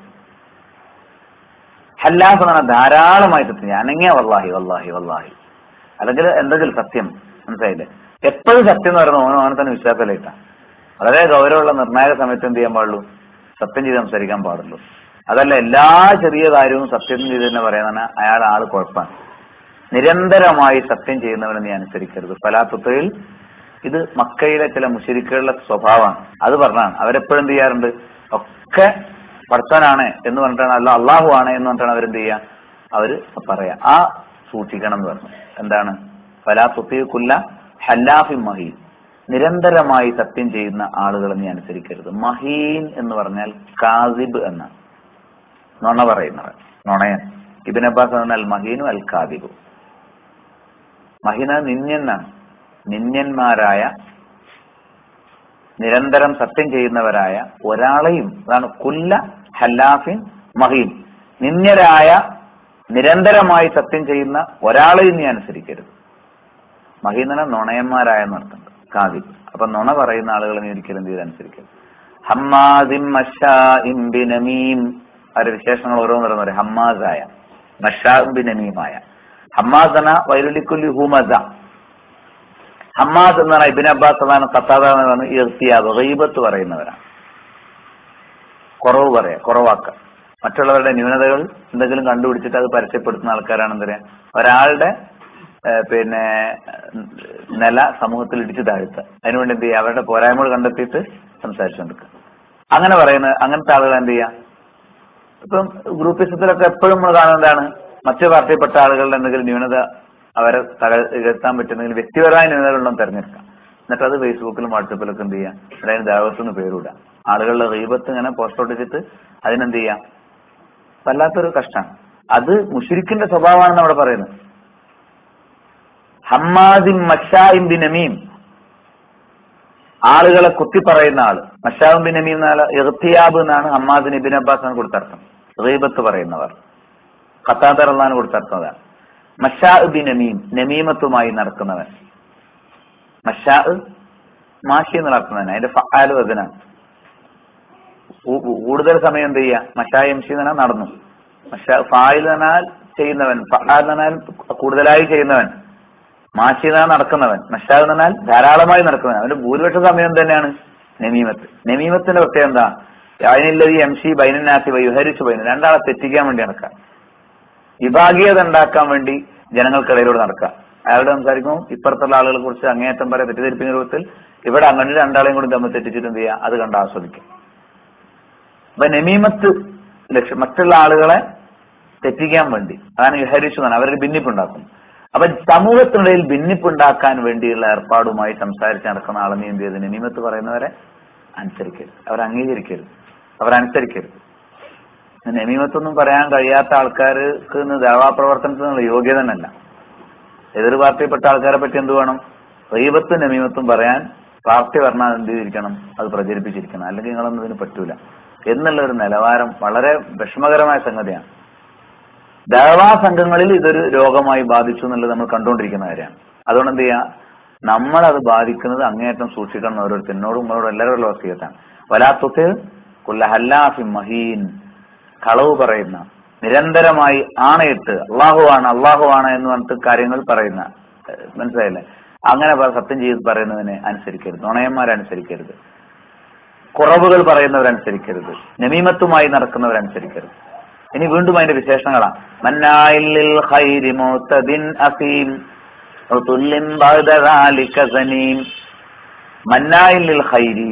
ഹല്ലാഫ് എന്ന് പറഞ്ഞാൽ ധാരാളമായി സത്യം ചെയ്യാം അനങ്ങിയ വല്ലാഹി വല്ലാഹി വല്ലാഹി അല്ലെങ്കിൽ എന്തെങ്കിലും സത്യം മനസ്സിലായില്ലേ എപ്പോഴും സത്യം എന്ന് പറയുന്നത് ഓനോ അവനെ തന്നെ വിശ്വാസത്തിലേട്ടാ വളരെ ഗൗരവമുള്ള നിർണായക സമയത്ത് എന്ത് ചെയ്യാൻ പാടുള്ളൂ സത്യം ചെയ്ത് സംസാരിക്കാൻ പാടുള്ളൂ അതല്ല എല്ലാ ചെറിയ കാര്യവും സത്യം ചെയ്ത് തന്നെ പറയാൻ അയാൾ ആള് കുഴപ്പമാണ് നിരന്തരമായി സത്യം ചെയ്യുന്നവനെ നീ അനുസരിക്കരുത് ഫലാത്തുത്തയിൽ ഇത് മക്കയിലെ ചില മുഷരിക്കുകളുടെ സ്വഭാവമാണ് അത് പറഞ്ഞാണ് അവരെപ്പോഴും എന്ത് ചെയ്യാറുണ്ട് ഒക്കെ പഠിത്തനാണ് എന്ന് പറഞ്ഞിട്ടാണ് അല്ല അള്ളാഹു ആണ് എന്ന് പറഞ്ഞിട്ടാണ് അവരെന്ത് ചെയ്യുക അവര് പറയാ ആ സൂക്ഷിക്കണം എന്ന് പറഞ്ഞു എന്താണ് ഫലാത്തുത്തിക്കുല്ല ഹല്ലാഫി മഹീൻ നിരന്തരമായി സത്യം ചെയ്യുന്ന ആളുകളെ നീ അനുസരിക്കരുത് മഹീൻ എന്ന് പറഞ്ഞാൽ കാസിബ് എന്നാണ് നുണ പറയുന്നവൻ നുണയൻ ഇബിൻ അബ്ബാസ് പറഞ്ഞാൽ മഹീനു അൽ കാദിബു മഹീന നിന്യനാണ് നിന്യന്മാരായ നിരന്തരം സത്യം ചെയ്യുന്നവരായ ഒരാളെയും അതാണ് കുല്ല ഹല്ലാഫിൻ മഹീൻ നിന്യരായ നിരന്തരമായി സത്യം ചെയ്യുന്ന ഒരാളെയും നീ അനുസരിക്കരുത് മഹീനന നുണയന്മാരായ നടത്തുന്നുണ്ട് കാദിബ് അപ്പൊ നുണ പറയുന്ന ആളുകളെ നീ ഒരിക്കലും എന്ത് ചെയ്ത് അനുസരിക്കരുത് ഹമ്മാദിം മഷാഇം ബിനമീം അവരുടെ വിശേഷങ്ങൾ ഓരോന്ന് പറയും ഹമ്മാസായ മഷാഇം ബിനമീമായ ഹമ്മാസന വൈരുലിക്കുല്ലി ഹുമസ ഹമ്മാസ് എന്ന് പറഞ്ഞാൽ ഇബിൻ അബ്ബാസ് അതാണ് കത്താദ എന്ന് പറഞ്ഞ ഇർത്തിയാബ് ഗൈബത്ത് പറയുന്നവരാണ് കുറവ് പറയാ കുറവാക്ക മറ്റുള്ളവരുടെ ന്യൂനതകൾ എന്തെങ്കിലും കണ്ടുപിടിച്ചിട്ട് അത് പരസ്യപ്പെടുത്തുന്ന ആൾക്കാരാണ് എന്താ പറയാ ഒരാളുടെ ഏഹ്, പിന്നെ നില സമൂഹത്തിൽ ഇടിച്ചു താഴ്ത്തുക അതിനുവേണ്ടി എന്ത് ചെയ്യുക അവരുടെ പോരായ്മകൾ കണ്ടെത്തിയിട്ട് സംസാരിച്ചുകൊണ്ടിരിക്കുക അങ്ങനെ പറയുന്ന അങ്ങനത്തെ ആളുകൾ എന്ത് ചെയ്യുക ഇപ്പം ഗ്രൂപ്പിസത്തിലൊക്കെ എപ്പോഴും നമ്മൾ കാണുന്നതാണ് മറ്റു പാർട്ടിയിൽപ്പെട്ട ആളുകളുടെ എന്തെങ്കിലും ന്യൂനത അവരെ തകർത്താൻ പറ്റുന്നെങ്കിൽ വ്യക്തിപരമായ ന്യൂനതകളുണ്ടെന്ന് തെരഞ്ഞെടുക്കാം എന്നിട്ട് അത് ഫേസ്ബുക്കിലും വാട്സപ്പിലൊക്കെ എന്ത് ചെയ്യാം അതായത് ദേവസ്വം പേരിടുക ആളുകളുടെ റീബത്ത് ഇങ്ങനെ പോസ്റ്റ് ഒട്ടിച്ചിട്ട് അതിനെന്ത് ചെയ്യാം വല്ലാത്തൊരു കഷ്ടമാണ് അത് മുഷിരിക്കിന്റെ സ്വഭാവമാണെന്ന് അവിടെ പറയുന്നത് ഹമ്മാദിൻ മഷായിം ബിനമീം ആളുകളെ കുത്തി പറയുന്ന ആള് മഷാവും ബിൻ നമീം എന്നാല് ഇർത്തിയാബ് എന്നാണ് ഹമ്മാദിൻ ഇബിൻ അബ്ബാസ് എന്ന് കൊടുത്തർത്ഥം റീബത്ത് പറയുന്നവർ ഖത്താദർ എന്നാണ് കൊടുത്തർത്ഥം അതാണ് മഷാ ബിൻ നമീം നമീമത്തുമായി നടക്കുന്നവൻ മഷാ മാഷി എന്ന് നടക്കുന്നവൻ അതിന്റെ ഫാല് വചനാണ് കൂടുതൽ സമയം എന്ത് ചെയ്യുക മഷാ എം സി എന്ന് പറഞ്ഞാൽ നടന്നു മഷാ ഫായിൽ എന്നാൽ ചെയ്യുന്നവൻ ഫാൽ എന്ന് പറഞ്ഞാൽ കൂടുതലായി ചെയ്യുന്നവൻ മാഷി എന്നാൽ നടക്കുന്നവൻ മഷാ എന്ന് പറഞ്ഞാൽ ധാരാളമായി നടക്കുന്നവൻ അവന്റെ ഭൂരിപക്ഷ സമയം തന്നെയാണ് നമീമത്ത് നമീമത്തിന്റെ പ്രത്യേകത എന്താ അതിനുള്ളത് എം സി ബൈനാസി വൈഹരിച്ചു ബൈന രണ്ടാളെ തെറ്റിക്കാൻ വേണ്ടി നടക്കുക വിഭാഗീയത ഉണ്ടാക്കാൻ വേണ്ടി ജനങ്ങൾക്കിടയിലൂടെ നടക്കുക അയാളോട് സംസാരിക്കുമ്പോൾ ഇപ്പുറത്തുള്ള ആളുകളെ കുറിച്ച് അങ്ങേയറ്റം വരെ തെറ്റിദ്ധരിപ്പിക്കുന്ന രൂപത്തിൽ ഇവിടെ അങ്ങനെ രണ്ടാളെയും കൂടി തമ്മിൽ തെറ്റിച്ചിട്ട് എന്ത് ചെയ്യുക അത് കണ്ട് ആസ്വദിക്കും അപ്പൊ നമീമത്ത് ലക്ഷ്യം മറ്റുള്ള ആളുകളെ തെറ്റിക്കാൻ വേണ്ടി അതാണ് യുഹരിച്ചു എന്നാണ് അവരൊരു ഭിന്നിപ്പുണ്ടാക്കും അപ്പൊ സമൂഹത്തിനിടയിൽ ഭിന്നിപ്പുണ്ടാക്കാൻ വേണ്ടിയുള്ള ഏർപ്പാടുമായി സംസാരിച്ച് നടക്കുന്ന ആളെ നീ എന്ത് ചെയ്ത് നമീമത്ത് പറയുന്നവരെ അനുസരിക്കരുത് അവർ അംഗീകരിക്കരുത് അവർ അനുസരിക്കരുത് നമീമത്തൊന്നും പറയാൻ കഴിയാത്ത ആൾക്കാർക്ക് ഇന്ന് ദേവാപ്രവർത്തനത്തിനുള്ള യോഗ്യത തന്നെയല്ല എതിർ പാർട്ടിയിൽപ്പെട്ട ആൾക്കാരെ പറ്റി എന്ത് വേണം റീബത്തും നമീമത്തും പറയാൻ പാർട്ടി പറഞ്ഞാൽ എന്ത് ചെയ്തിരിക്കണം അത് പ്രചരിപ്പിച്ചിരിക്കണം അല്ലെങ്കിൽ നിങ്ങളൊന്നും ഇതിന് പറ്റൂല എന്നുള്ള ഒരു നിലവാരം വളരെ വിഷമകരമായ സംഗതിയാണ് ദേവാ സംഘങ്ങളിൽ ഇതൊരു രോഗമായി ബാധിച്ചു എന്നുള്ളത് നമ്മൾ കണ്ടുകൊണ്ടിരിക്കുന്ന കാര്യമാണ് അതുകൊണ്ട് എന്ത് ചെയ്യാ നമ്മളത് ബാധിക്കുന്നത് അങ്ങേയറ്റം സൂക്ഷിക്കണം എന്ന് ഓരോരുത്തർ എന്നോടും നിങ്ങളോടും എല്ലാവരും വസീയത്താണ് വലാത്തുത്ത് കുല്ലഹല്ലാഫി മഹീൻ കളവ് പറയുന്ന നിരന്തരമായി ആണയിട്ട് അള്ളാഹു ആണ് അള്ളാഹു ആണ് എന്ന് പറഞ്ഞിട്ട് കാര്യങ്ങൾ പറയുന്ന ഏഹ് മനസ്സിലായില്ലേ അങ്ങനെ പ- സത്യം ചെയ്ത് പറയുന്നതിനെ അനുസരിക്കരുത് നുണയന്മാരനുസരിക്കരുത് കുറവുകൾ പറയുന്നവരനുസരിക്കരുത് നമീമത്തുമായി നടക്കുന്നവരനുസരിക്കരുത് ഇനി വീണ്ടും അതിന്റെ വിശേഷങ്ങളാണ് മന്നായില്ലിൽ ഖൈരി മുഅ്തദിൻ അസീം ഉതുല്ലിൻ ബഅദ ദാലിക സനീം മന്നായില്ലിൽ ഖൈരി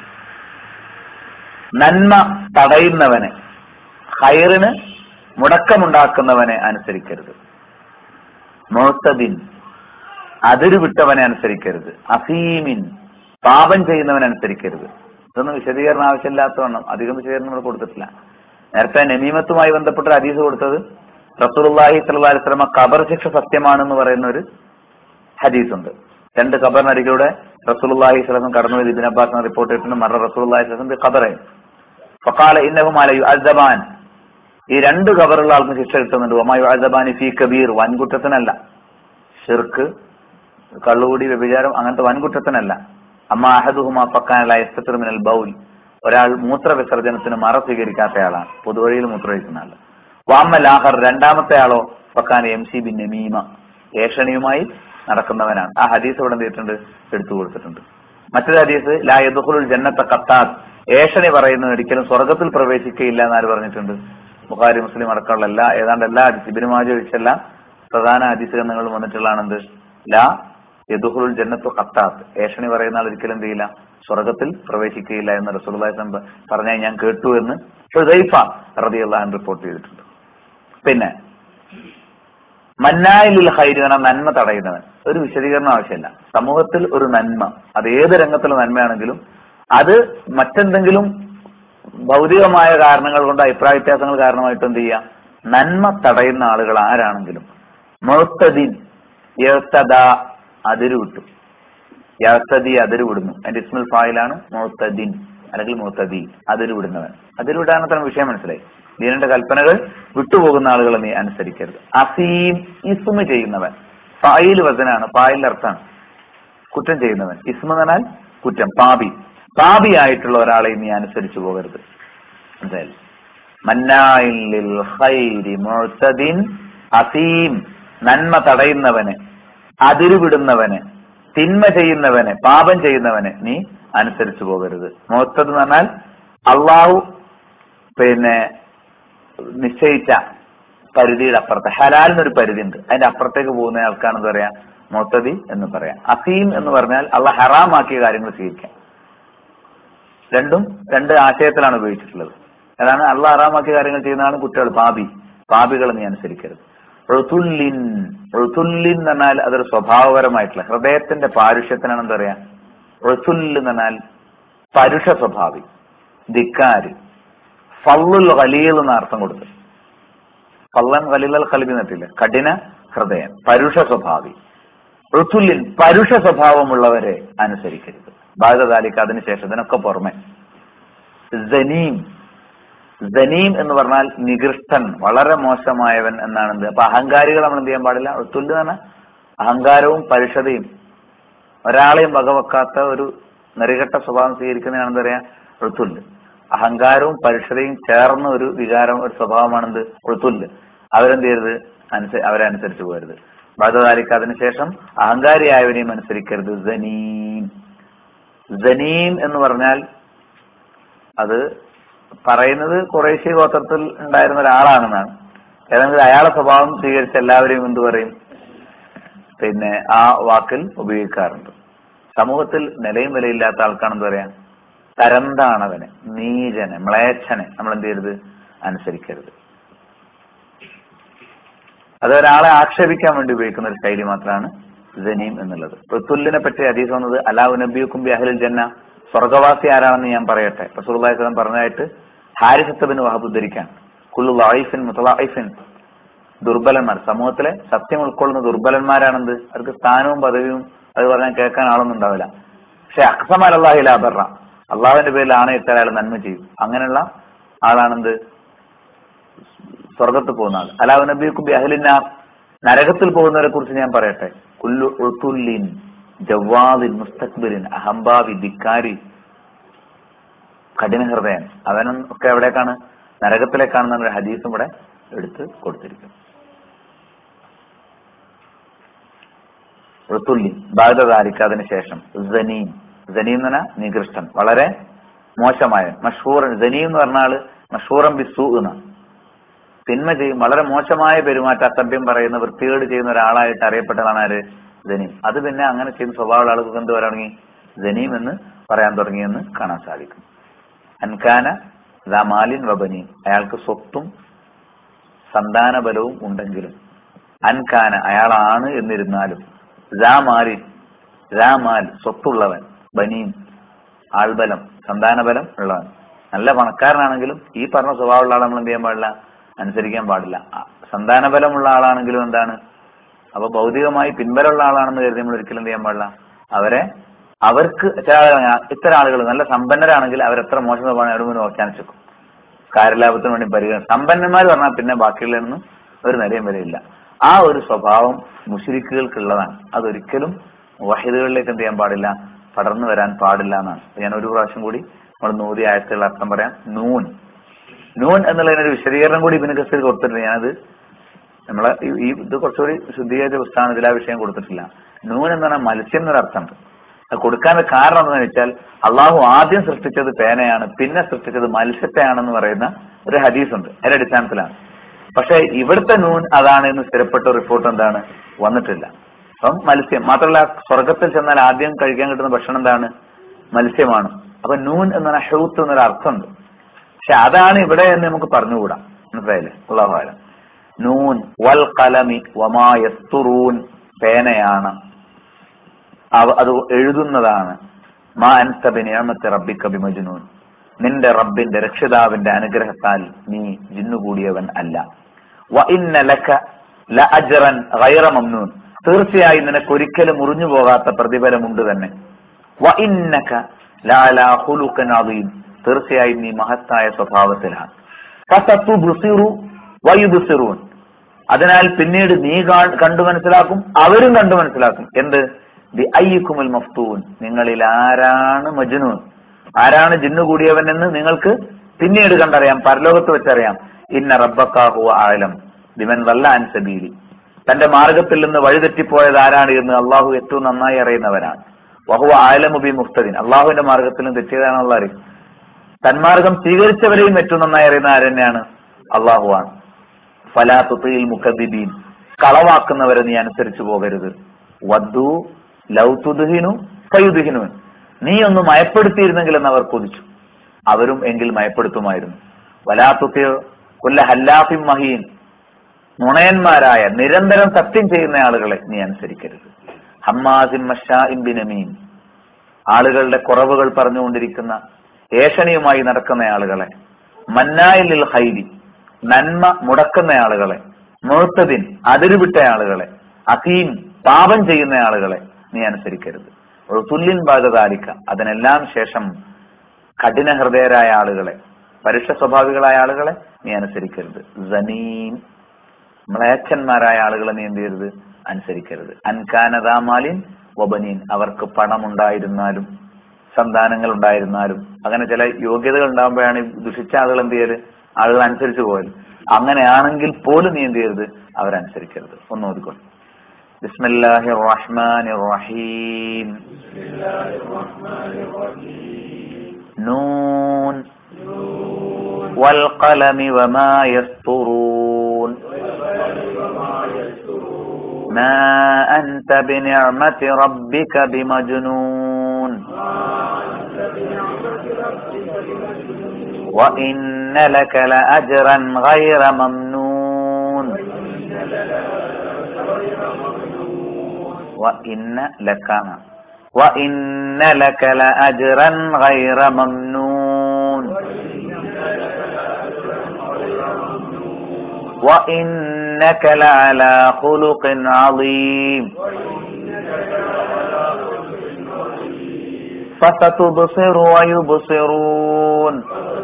നന്മ തടയുന്നവനെ ഖൈറിന് മുടക്കമുണ്ടാക്കുന്നവനെ അനുസരിക്കരുത് മുഴത്തദിൻ അതിര് വിട്ടവനെ അനുസരിക്കരുത് അസീമിൻ പാപം ചെയ്യുന്നവനെ അനുസരിക്കരുത് ഇതൊന്നും വിശദീകരണം ആവശ്യമില്ലാത്തവണ്ണം അധികം വിശദീകരണം നമ്മൾ കൊടുത്തിട്ടില്ല നേരത്തെ നമീമത്തുമായി ബന്ധപ്പെട്ട ഒരു ഹദീസ് കൊടുത്തത് റസൂലുള്ളാഹി സ്വല്ലല്ലാഹി അലൈഹി വസല്ലമ ഖബർ ശിക്ഷ സത്യമാണെന്ന് പറയുന്ന ഒരു ഹദീസ് ഉണ്ട് രണ്ട് ഖബറിനരികിലൂടെ റസൂലുള്ളാഹി സ്വല്ലല്ലാഹു അലൈഹി വസല്ലം കടന്നു പോയി ഇബ്നു അബ്ബാസ് റിപ്പോർട്ട് ചെയ്തിട്ടുണ്ട് മറ റസൂലുള്ളാഹി സ്വല്ലല്ലാഹു അലൈഹി വസല്ലം ഖബറൈൻ ഫഖാല ഇന്നഹുമാ ലയുഅസ്സബാൻ ഈ രണ്ട് ഖബറുള്ള ആൾക്ക് ശിക്ഷ കിട്ടുന്നുണ്ട് ഒമായു അസബാനി ഫി കബീർ വൻകുറ്റത്തിനല്ല ഷിർക്ക് കള്ളുകൂടി വ്യഭിചാരം അങ്ങനത്തെ വൻകുറ്റത്തിനല്ല അമ്മ അഹദുഹുമ പക്കാനല്ല എസ്തർ മിനൽ ബൗൽ ഒരാൾ മൂത്ര വിസർജനത്തിന് മറ സ്വീകരിക്കാത്തയാളാണ് പൊതുവഴിയിൽ മൂത്രമൊഴിക്കുന്ന ആള് വാമ ലാഹർ രണ്ടാമത്തെ ആളോ പക്കാൻ എം സി ബിൻ നമീമ ഏഷണിയുമായി നടക്കുന്നവനാണ് ആ ഹദീസ് ഇവിടെ എന്ത് ചെയ്തിട്ടുണ്ട് എടുത്തു കൊടുത്തിട്ടുണ്ട് മറ്റൊരു ഹദീസ് ലാ യദുഖുലുൽ ജന്നത്ത ഖത്താദ് ഏഷണി പറയുന്നത് ഒരിക്കലും സ്വർഗത്തിൽ പ്രവേശിക്കുകയില്ല എന്നാര് പറഞ്ഞിട്ടുണ്ട് ബുഖാരി മുസ്ലിം അടക്കമുള്ള എല്ലാ ഏതാണ്ട് എല്ലാ ഹദീസ് ഇബിന് മാജ ഒഴിച്ചല്ല പ്രധാന ഹദീസ് ഗ്രന്ഥങ്ങളും വന്നിട്ടുള്ളതാണെന്ത് ലാ യദുഹുൽ ജന്നത്തു ഖത്താത്ത് ഏഷണി പറയുന്ന ആൾ ഒരിക്കലും എന്ത് ചെയ്യില്ല സ്വർഗത്തിൽ പ്രവേശിക്കുകയില്ല എന്ന് റസൂലുള്ളാഹി സ്വല്ലം പറഞ്ഞാൽ ഞാൻ കേട്ടു എന്ന് ഹുദൈഫ റളിയല്ലാഹു അൻഹു റിപ്പോർട്ട് ചെയ്തിട്ടുണ്ട് പിന്നെ മന്നായിലിൽ ഹൈരി എന്ന നന്മ തടയുന്നവൻ ഒരു വിശദീകരണം ആവശ്യമില്ല സമൂഹത്തിൽ ഒരു നന്മ അത് ഏത് രംഗത്തുള്ള നന്മയാണെങ്കിലും അത് മറ്റെന്തെങ്കിലും ഭൗതികമായ കാരണങ്ങൾ കൊണ്ട് അഭിപ്രായ വ്യത്യാസങ്ങൾ കാരണമായിട്ട് എന്ത് ചെയ്യുക നന്മ തടയുന്ന ആളുകൾ ആരാണെങ്കിലും മുഴത്തദീൻ അതിര് വിട്ടു യഹത്തദി അതിര് വിടുന്നു അതിന്റെ ഇസ്മുൽ ഫായിലാണ് മുഴത്തദീൻ അല്ലെങ്കിൽ മുഴത്തദി അതിര് വിടുന്നവൻ അതിര് വിടാനത്ര വിഷയം മനസ്സിലായി ദീനന്റെ കൽപ്പനകൾ വിട്ടുപോകുന്ന ആളുകളെ നീ അനുസരിക്കരുത് അസീം ഇസ്മ ചെയ്യുന്നവൻ ഫായിൽ വചനാണ് ഫായിലിന്റെ അർത്ഥമാണ് കുറ്റം ചെയ്യുന്നവൻ ഇസ്മ എന്ന് പറഞ്ഞാൽ കുറ്റം പാപി പാപിയായിട്ടുള്ള ഒരാളെ നീ അനുസരിച്ചു പോകരുത് എന്തായാലും മന്നായിൽ ഖൈരി മുഅ്തദിൻ അസീം നന്മ തടയുന്നവന് അതിരുവിടുന്നവന് തിന്മ ചെയ്യുന്നവന് പാപം ചെയ്യുന്നവന് നീ അനുസരിച്ചു പോകരുത് മുഅ്തദ് എന്ന് പറഞ്ഞാൽ അള്ളാഹു പിന്നെ നിശ്ചയിച്ച പരിധിയുടെ അപ്പുറത്ത് ഹലാലിനൊരു പരിധി ഉണ്ട് അതിന്റെ അപ്പുറത്തേക്ക് പോകുന്ന ആൾക്കാണെന്ന് പറയാ മുഅ്തദി എന്ന് പറയാം അസീം എന്ന് പറഞ്ഞാൽ അള്ളാഹ് ഹറാമാക്കിയ കാര്യങ്ങൾ സ്വീകരിക്കാം രണ്ടും രണ്ട് ആശയത്തിലാണ് ഉപയോഗിച്ചിട്ടുള്ളത് അതാണ് അള്ളാഹ് ഹറാമാക്കിയ കാര്യങ്ങൾ ചെയ്യുന്നതാണ് കുട്ടികൾ പാപി പാപികൾ നീ അനുസരിക്കരുത് ഋതുല്ലിൻ ഋതുല്ലിൻ എന്ന് പറഞ്ഞാൽ അതൊരു സ്വഭാവപരമായിട്ടുള്ള ഹൃദയത്തിന്റെ പാരുഷ്യത്തിനാണ് എന്താ പറയാ ഋതുല്ല് എന്ന് പറഞ്ഞാൽ പരുഷ സ്വഭാവി ധിക്കാരി ഫള്ളുൽ ഖലീൽ എന്ന അർത്ഥം കൊടുത്തു ഫള്ളൻ ഖലീൽ ഖലിബി എന്നിട്ടില്ല കഠിന ഹൃദയം പരുഷ സ്വഭാവി ഋതുല്ലിൻ പരുഷ സ്വഭാവമുള്ളവരെ അനുസരിക്കരുത് ബാധതാലിക്ക് അതിനുശേഷം ഇതിനൊക്കെ പുറമെ ജനീം ജനീം എന്ന് പറഞ്ഞാൽ നികൃഷ്ടൻ വളരെ മോശമായവൻ എന്നാണ് എന്ത് അപ്പൊ അഹങ്കാരികൾ നമ്മൾ എന്ത് ചെയ്യാൻ പാടില്ല ഋതുല്ല് എന്ന് പറഞ്ഞാൽ അഹങ്കാരവും പരുഷതയും ഒരാളെയും വകവെക്കാത്ത ഒരു നെറികെട്ട സ്വഭാവം സ്വീകരിക്കുന്നതാണ് എന്താ പറയാ ഋതുല്ല് അഹങ്കാരവും പരുഷതയും ചേർന്ന ഒരു വികാരം ഒരു സ്വഭാവമാണെന്ത് ഋതുല്ല് അവരെന്ത് ചെയ്യരുത് അനുസ അവരെ അനുസരിച്ച് പോകരുത് ബാധതാലിക്ക് അതിനുശേഷം അഹങ്കാരിയായവനെയും അനുസരിക്കരുത് ജനീം ജനീം എന്ന് പറഞ്ഞാൽ അത് പറയുന്നത് കുറേശ്ശി ഗോത്രത്തിൽ ഉണ്ടായിരുന്ന ഒരാളാണെന്നാണ് ഏതെങ്കിലും അയാളെ സ്വഭാവം സ്വീകരിച്ച എല്ലാവരെയും എന്ത് പറയും പിന്നെ ആ വാക്കിൽ ഉപയോഗിക്കാറുണ്ട് സമൂഹത്തിൽ നിലയും വിലയില്ലാത്ത ആൾക്കാണെന്ന് പറയാം തരന്താണവനെ നീചനെ മ്ലേച്ഛനെ നമ്മൾ എന്ത് ചെയ്യരുത് അനുസരിക്കരുത് അത് ഒരാളെ ആക്ഷേപിക്കാൻ വേണ്ടി ഉപയോഗിക്കുന്ന ഒരു ശൈലി മാത്രമാണ് ജനീം എന്നുള്ളത് ഋത്തുല്ലിനെ പറ്റി അതീസ് വന്നത് അലാഹു നബിയുക്കും ബിഅഹ്ലിൽ ജന്ന സ്വർഗവാസി ആരാണെന്ന് ഞാൻ പറയട്ടെ റസൂലുള്ളാഹി സ്വലം പറഞ്ഞതായിട്ട് ഹാരിസത്തബിന് വഹബ് ഉദ്ധരിക്കാൻ കുല്ലു ലൈഫിൻ മുത്തലൈഫിൻ ദുർബലന്മാർ സമൂഹത്തിലെ സത്യം ഉൾക്കൊള്ളുന്ന ദുർബലന്മാരാണെന്ത് അവർക്ക് സ്ഥാനവും പദവിയും അത് പറഞ്ഞാൽ കേൾക്കാൻ ആളൊന്നും ഉണ്ടാവില്ല പക്ഷെ അക്സമാൽ അള്ളാഹി ലാബറ അള്ളാഹുവിന്റെ പേരിൽ ആണയിട്ട് അയാൾ നന്മ ചെയ്യും അങ്ങനെയുള്ള ആളാണെന്ത് സ്വർഗത്ത് പോകുന്ന ആൾ അലാഹു നബിക്കും ബിഅഹ്ലിന്ന നരകത്തിൽ പോകുന്നവരെ കുറിച്ച് ഞാൻ പറയട്ടെ കുല്ലു ഉത്തുല്ലിൻ ജവാദിൻ മുസ്തക്ബിരിൻ അഹംഭാവി ധിക്കാരി കഠിന ഹൃദയൻ അവനും ഒക്കെ എവിടേക്കാണ് നരകത്തിലേക്കാണെന്ന ഒരു ഹദീസും ഇവിടെ എടുത്ത് കൊടുത്തിരിക്കും ഋതുല്ലി ബാധതാരിക്ക് അതിനുശേഷം ജനീം ജനീം എന്ന് പറഞ്ഞാൽ നികൃഷ്ടൻ വളരെ മോശമായ മഷൂറൻ ജനീം എന്ന് പറഞ്ഞാല് മഷൂറൻ ബിസു എന്നാണ് തിന്മ ചെയ്യും വളരെ മോശമായ പെരുമാറ്റ അസഭ്യം പറയുന്ന വൃത്തികേട് ചെയ്യുന്ന ഒരാളായിട്ട് അറിയപ്പെട്ടതാണ് ആര് ജനീം അത് പിന്നെ അങ്ങനെ ചെയ്യുന്ന സ്വഭാവമുള്ള ആളുകൾക്ക് എന്ത് പറയുകയാണെങ്കിൽ ജനീം എന്ന് പറയാൻ തുടങ്ങിയെന്ന് കാണാൻ സാധിക്കും അൻകാന ദമാലിൻ വബനീൻ അയാൾക്ക് സ്വത്തും സന്താന ബലവും ഉണ്ടെങ്കിലും അൻകാന അയാളാണ് എന്നിരുന്നാലും ജാമാലിൻ ജാമാൽ സ്വത്തുള്ളവൻ ബനീൻ ആൾബലം സന്താനബലം ഉള്ളവൻ നല്ല പണക്കാരനാണെങ്കിലും ഈ പറഞ്ഞ സ്വഭാവമുള്ള ആളെ നമ്മൾ എന്ത് ചെയ്യാൻ പാടില്ല അനുസരിക്കാൻ പാടില്ല ആ, സന്താനബലമുള്ള ആളാണെങ്കിലും എന്താണ് അപ്പൊ ഭൗതികമായി പിൻബലമുള്ള ആളാണെന്ന് കരുതി നമ്മൾ ഒരിക്കലും എന്ത് ചെയ്യാൻ പാടില്ല അവരെ അവർക്ക് ചില ആളുകൾ അങ്ങനെ, ഇത്തരം ആളുകൾ നല്ല സമ്പന്നരാണെങ്കിൽ അവരെത്ര മോശം സ്വഭാവം അവിടെ മുന്നിൽ വ്യാഖ്യാനിച്ചേക്കും കാര്യലാഭത്തിന് വേണ്ടി പരിഗണന സമ്പന്നന്മാർ പറഞ്ഞാൽ പിന്നെ ബാക്കിയുള്ളതൊന്നും ഒരു നിലയും വരെയില്ല ആ ഒരു സ്വഭാവം മുഷിരിക്കുകൾക്കുള്ളതാണ് അതൊരിക്കലും വഹിദുകളിലേക്ക് എന്ത് ചെയ്യാൻ പാടില്ല പടർന്നു വരാൻ പാടില്ല എന്നാണ് ഞാൻ ഒരു പ്രാവശ്യം കൂടി നമ്മൾ നൂതി ആയത്തുള്ള അർത്ഥം പറയാം നൂൻ നൂൻ എന്നുള്ളതിനൊരു വിശദീകരണം കൂടി ഇബിന് കസീർ കൊടുത്തിട്ടുണ്ട് ഞാനത് നമ്മളെ ഈ- ഈ ഇത് കുറച്ചുകൂടി ശുദ്ധീകരിച്ച പുസ്തകമാണ് ഇതിൽ ആ വിഷയം കൊടുത്തിട്ടില്ല നൂൻ എന്ന് പറഞ്ഞാൽ മത്സ്യം എന്നൊരു അർത്ഥമുണ്ട് അത് കൊടുക്കാൻ കാരണം എന്താണെന്ന് വെച്ചാൽ അള്ളാഹു ആദ്യം സൃഷ്ടിച്ചത് പേനയാണ് പിന്നെ സൃഷ്ടിച്ചത് മത്സ്യത്തെയാണെന്ന് പറയുന്ന ഒരു ഹദീസ് ഉണ്ട് അതിന്റെ അടിസ്ഥാനത്തിലാണ് പക്ഷെ ഇവിടുത്തെ നൂൻ അതാണ് എന്ന് സ്ഥിരപ്പെട്ട റിപ്പോർട്ട് എന്താണ് വന്നിട്ടില്ല അപ്പം മത്സ്യം മാത്രമല്ല സ്വർഗത്തിൽ ചെന്നാൽ ആദ്യം കഴിക്കാൻ കിട്ടുന്ന ഭക്ഷണം എന്താണ് മത്സ്യമാണ് അപ്പൊ നൂൻ എന്ന് പറഞ്ഞാൽ ഹൗത്ത് എന്നൊരു അർത്ഥമുണ്ട് പക്ഷെ അതാണ് ഇവിടെ എന്ന് നമുക്ക് പറഞ്ഞുകൂടാ മനസ്സിലായില്ലേ ഉള്ളാഹാരം നൂൻ വൽ കലമി വമാ യസ്തുറൂൻ പേനയാണ് അവ അത് എഴുതുന്നതാണ് മാ അൻത ബിനിഅമത്തി റബ്ബിക ബിമജ്നൂൻ നിന്റെ റബ്ബിന്റെ രക്ഷിതാവിന്റെ അനുഗ്രഹത്താൽ നീ ജിന്നുകൂടിയവൻ അല്ല വ ഇന്ന ലക ലഅജ്റൻ ഗൈറ മംനൂൻ തീർച്ചയായും നിനക്ക് ഒരിക്കലും മുറിഞ്ഞു പോകാത്ത പ്രതിഫലമുണ്ട് തന്നെ വ ഇന്നക ലഅലാ ഖുലുഖൻ അദീം തീർച്ചയായും നീ മഹത്തായ സ്വഭാവത്തിലാണ് ഫസതുബ്സിറു വയുബ്സിറൂൻ അതിനാൽ പിന്നീട് നീ കാ- കണ്ടു മനസ്സിലാക്കും അവരും കണ്ടു മനസ്സിലാക്കും എന്ത് ദി അയ്യക്കുമുൽ മഫ്തൂൻ നിങ്ങളിൽ ആരാണ് മജ്നൂൻ ആരാണ് ജിന്നു കൂടിയവൻ എന്ന് നിങ്ങൾക്ക് പിന്നീട് കണ്ടറിയാം പരലോകത്ത് വെച്ചറിയാം ഇന്ന റബ്ബക്കാഹു ആലം ദിവൻ വല്ലാൻ സബീലി തന്റെ മാർഗത്തിൽ നിന്ന് വഴിതെറ്റിപ്പോയത് ആരാണ് എന്ന് അള്ളാഹു ഏറ്റവും നന്നായി അറിയുന്നവരാണ് വഹുവ ആലമുബി മുഫ്തദിൻ അള്ളാഹുവിന്റെ മാർഗത്തിൽ നിന്ന് തെറ്റിയതാണെന്നുള്ള അറിയും തന്മാർഗം സ്വീകരിച്ചവരെയും ഏറ്റവും നന്നായി അറിയുന്ന ആര് തന്നെയാണ് അള്ളാഹുവാണ് ഫലാ തുത്തിൽ മുഖദ്ദീൻ കളവാക്കുന്നവരെ നീ അനുസരിച്ചു പോകരുത് വദ്ദു ലൗ തുദ്ഹിനു ഫയുദ്ഹിനു നീ ഒന്ന് മയപ്പെടുത്തിയിരുന്നെങ്കിൽ എന്ന് അവർ കൊതിച്ചു അവരും എങ്കിൽ മയപ്പെടുത്തുമായിരുന്നു വലാ തുത്തിൽ കൊല്ല ഹല്ലാഫിം മഹീൻ നുണയന്മാരായ നിരന്തരം സത്യം ചെയ്യുന്ന ആളുകളെ നീ അനുസരിക്കരുത് ഹമ്മാസിം മഷാഇം ബിനമീൻ ആളുകളുടെ കുറവുകൾ പറഞ്ഞുകൊണ്ടിരിക്കുന്ന ഏഷണിയുമായി നടക്കുന്ന ആളുകളെ മന്നായിൽ ഹൈരി നന്മ മുടക്കുന്ന ആളുകളെ മുഹത്തദിൻ അതിരുവിട്ട ആളുകളെ അസീം പാപം ചെയ്യുന്ന ആളുകളെ നീ അനുസരിക്കരുത് ഒരു തുല്യൻ ബാധതാലിക്ക അതിനെല്ലാം ശേഷം കഠിന ഹൃദയരായ ആളുകളെ പരുഷ സ്വഭാവികളായ ആളുകളെ നീ അനുസരിക്കരുത് ജനീൻ മ്ലേച്ഛന്മാരായ ആളുകളെ നീ എന്ത് ചെയ്യരുത് അനുസരിക്കരുത് അൻകാനതാമാലിൻ വബനീൻ അവർക്ക് പണമുണ്ടായിരുന്നാലും സന്താനങ്ങൾ ഉണ്ടായിരുന്നാലും അങ്ങനെ ചില യോഗ്യതകൾ ഉണ്ടാകുമ്പോഴാണ് ഈ ദുഷിച്ച ആളുകൾ എന്ത് ചെയ്യല് ആളുകൾ അനുസരിച്ച് പോയത് അങ്ങനെയാണെങ്കിൽ പോലും നീ എന്ത് ചെയ്യരുത് അവരനുസരിക്കരുത് ഒന്ന് ഓതിക്കോളൂ ബിസ്മില്ലാഹി റഹ്മാൻ റഹീം നൂൻ والقلم وما يسطرون ما أنت بنعمة ربك بمجنون وإن لك لأجرا غير ممنون وإن لك وإن لك لأجرا غير ممنون وإنك لعلى خلق عظيم فستبصر ويبصرون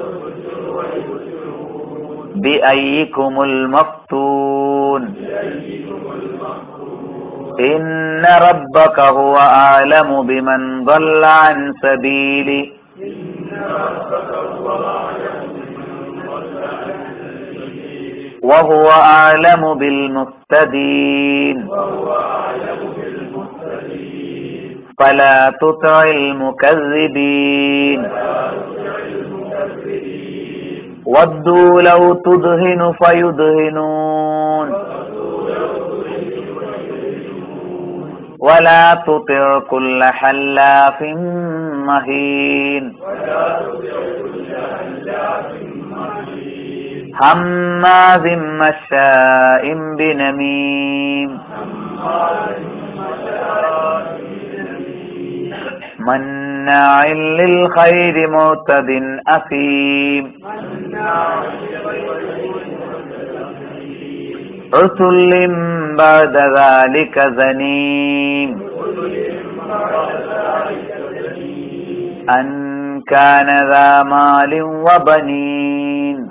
بأيكم المفتون إن ربك هو أعلم بمن ضل عن سبيله وهو أعلم بالمهتدين فلا تطع المكذبين ودوا لو تدهن فيدهنون ولا تطع كل حلاف مهين هماز مشاء بنميم مناع للخير معتد أثيم عتل بعد ذلك زنيم أن كان ذا مال وبنين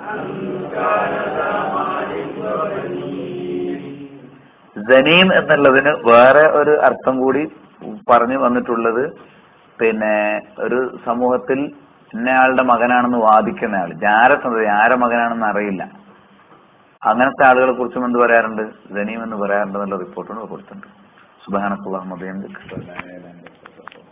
സനീം എന്നുള്ളതിന് വേറെ ഒരു അർത്ഥം കൂടി പറഞ്ഞു വന്നിട്ടുള്ളത് പിന്നെ ഒരു സമൂഹത്തിൽ ഇന്നയാളുടെ മകനാണെന്ന് വാദിക്കുന്ന ആൾ ജാരസന്ധതി ആരെ മകനാണെന്ന് അറിയില്ല അങ്ങനത്തെ ആളുകളെ കുറിച്ചും എന്ത് പറയാറുണ്ട് സനീം എന്ന് പറയാറുണ്ട് എന്നുള്ള റിപ്പോർട്ടുകൾ കൊടുത്തിട്ടുണ്ട് സുബാനക്കുള്ള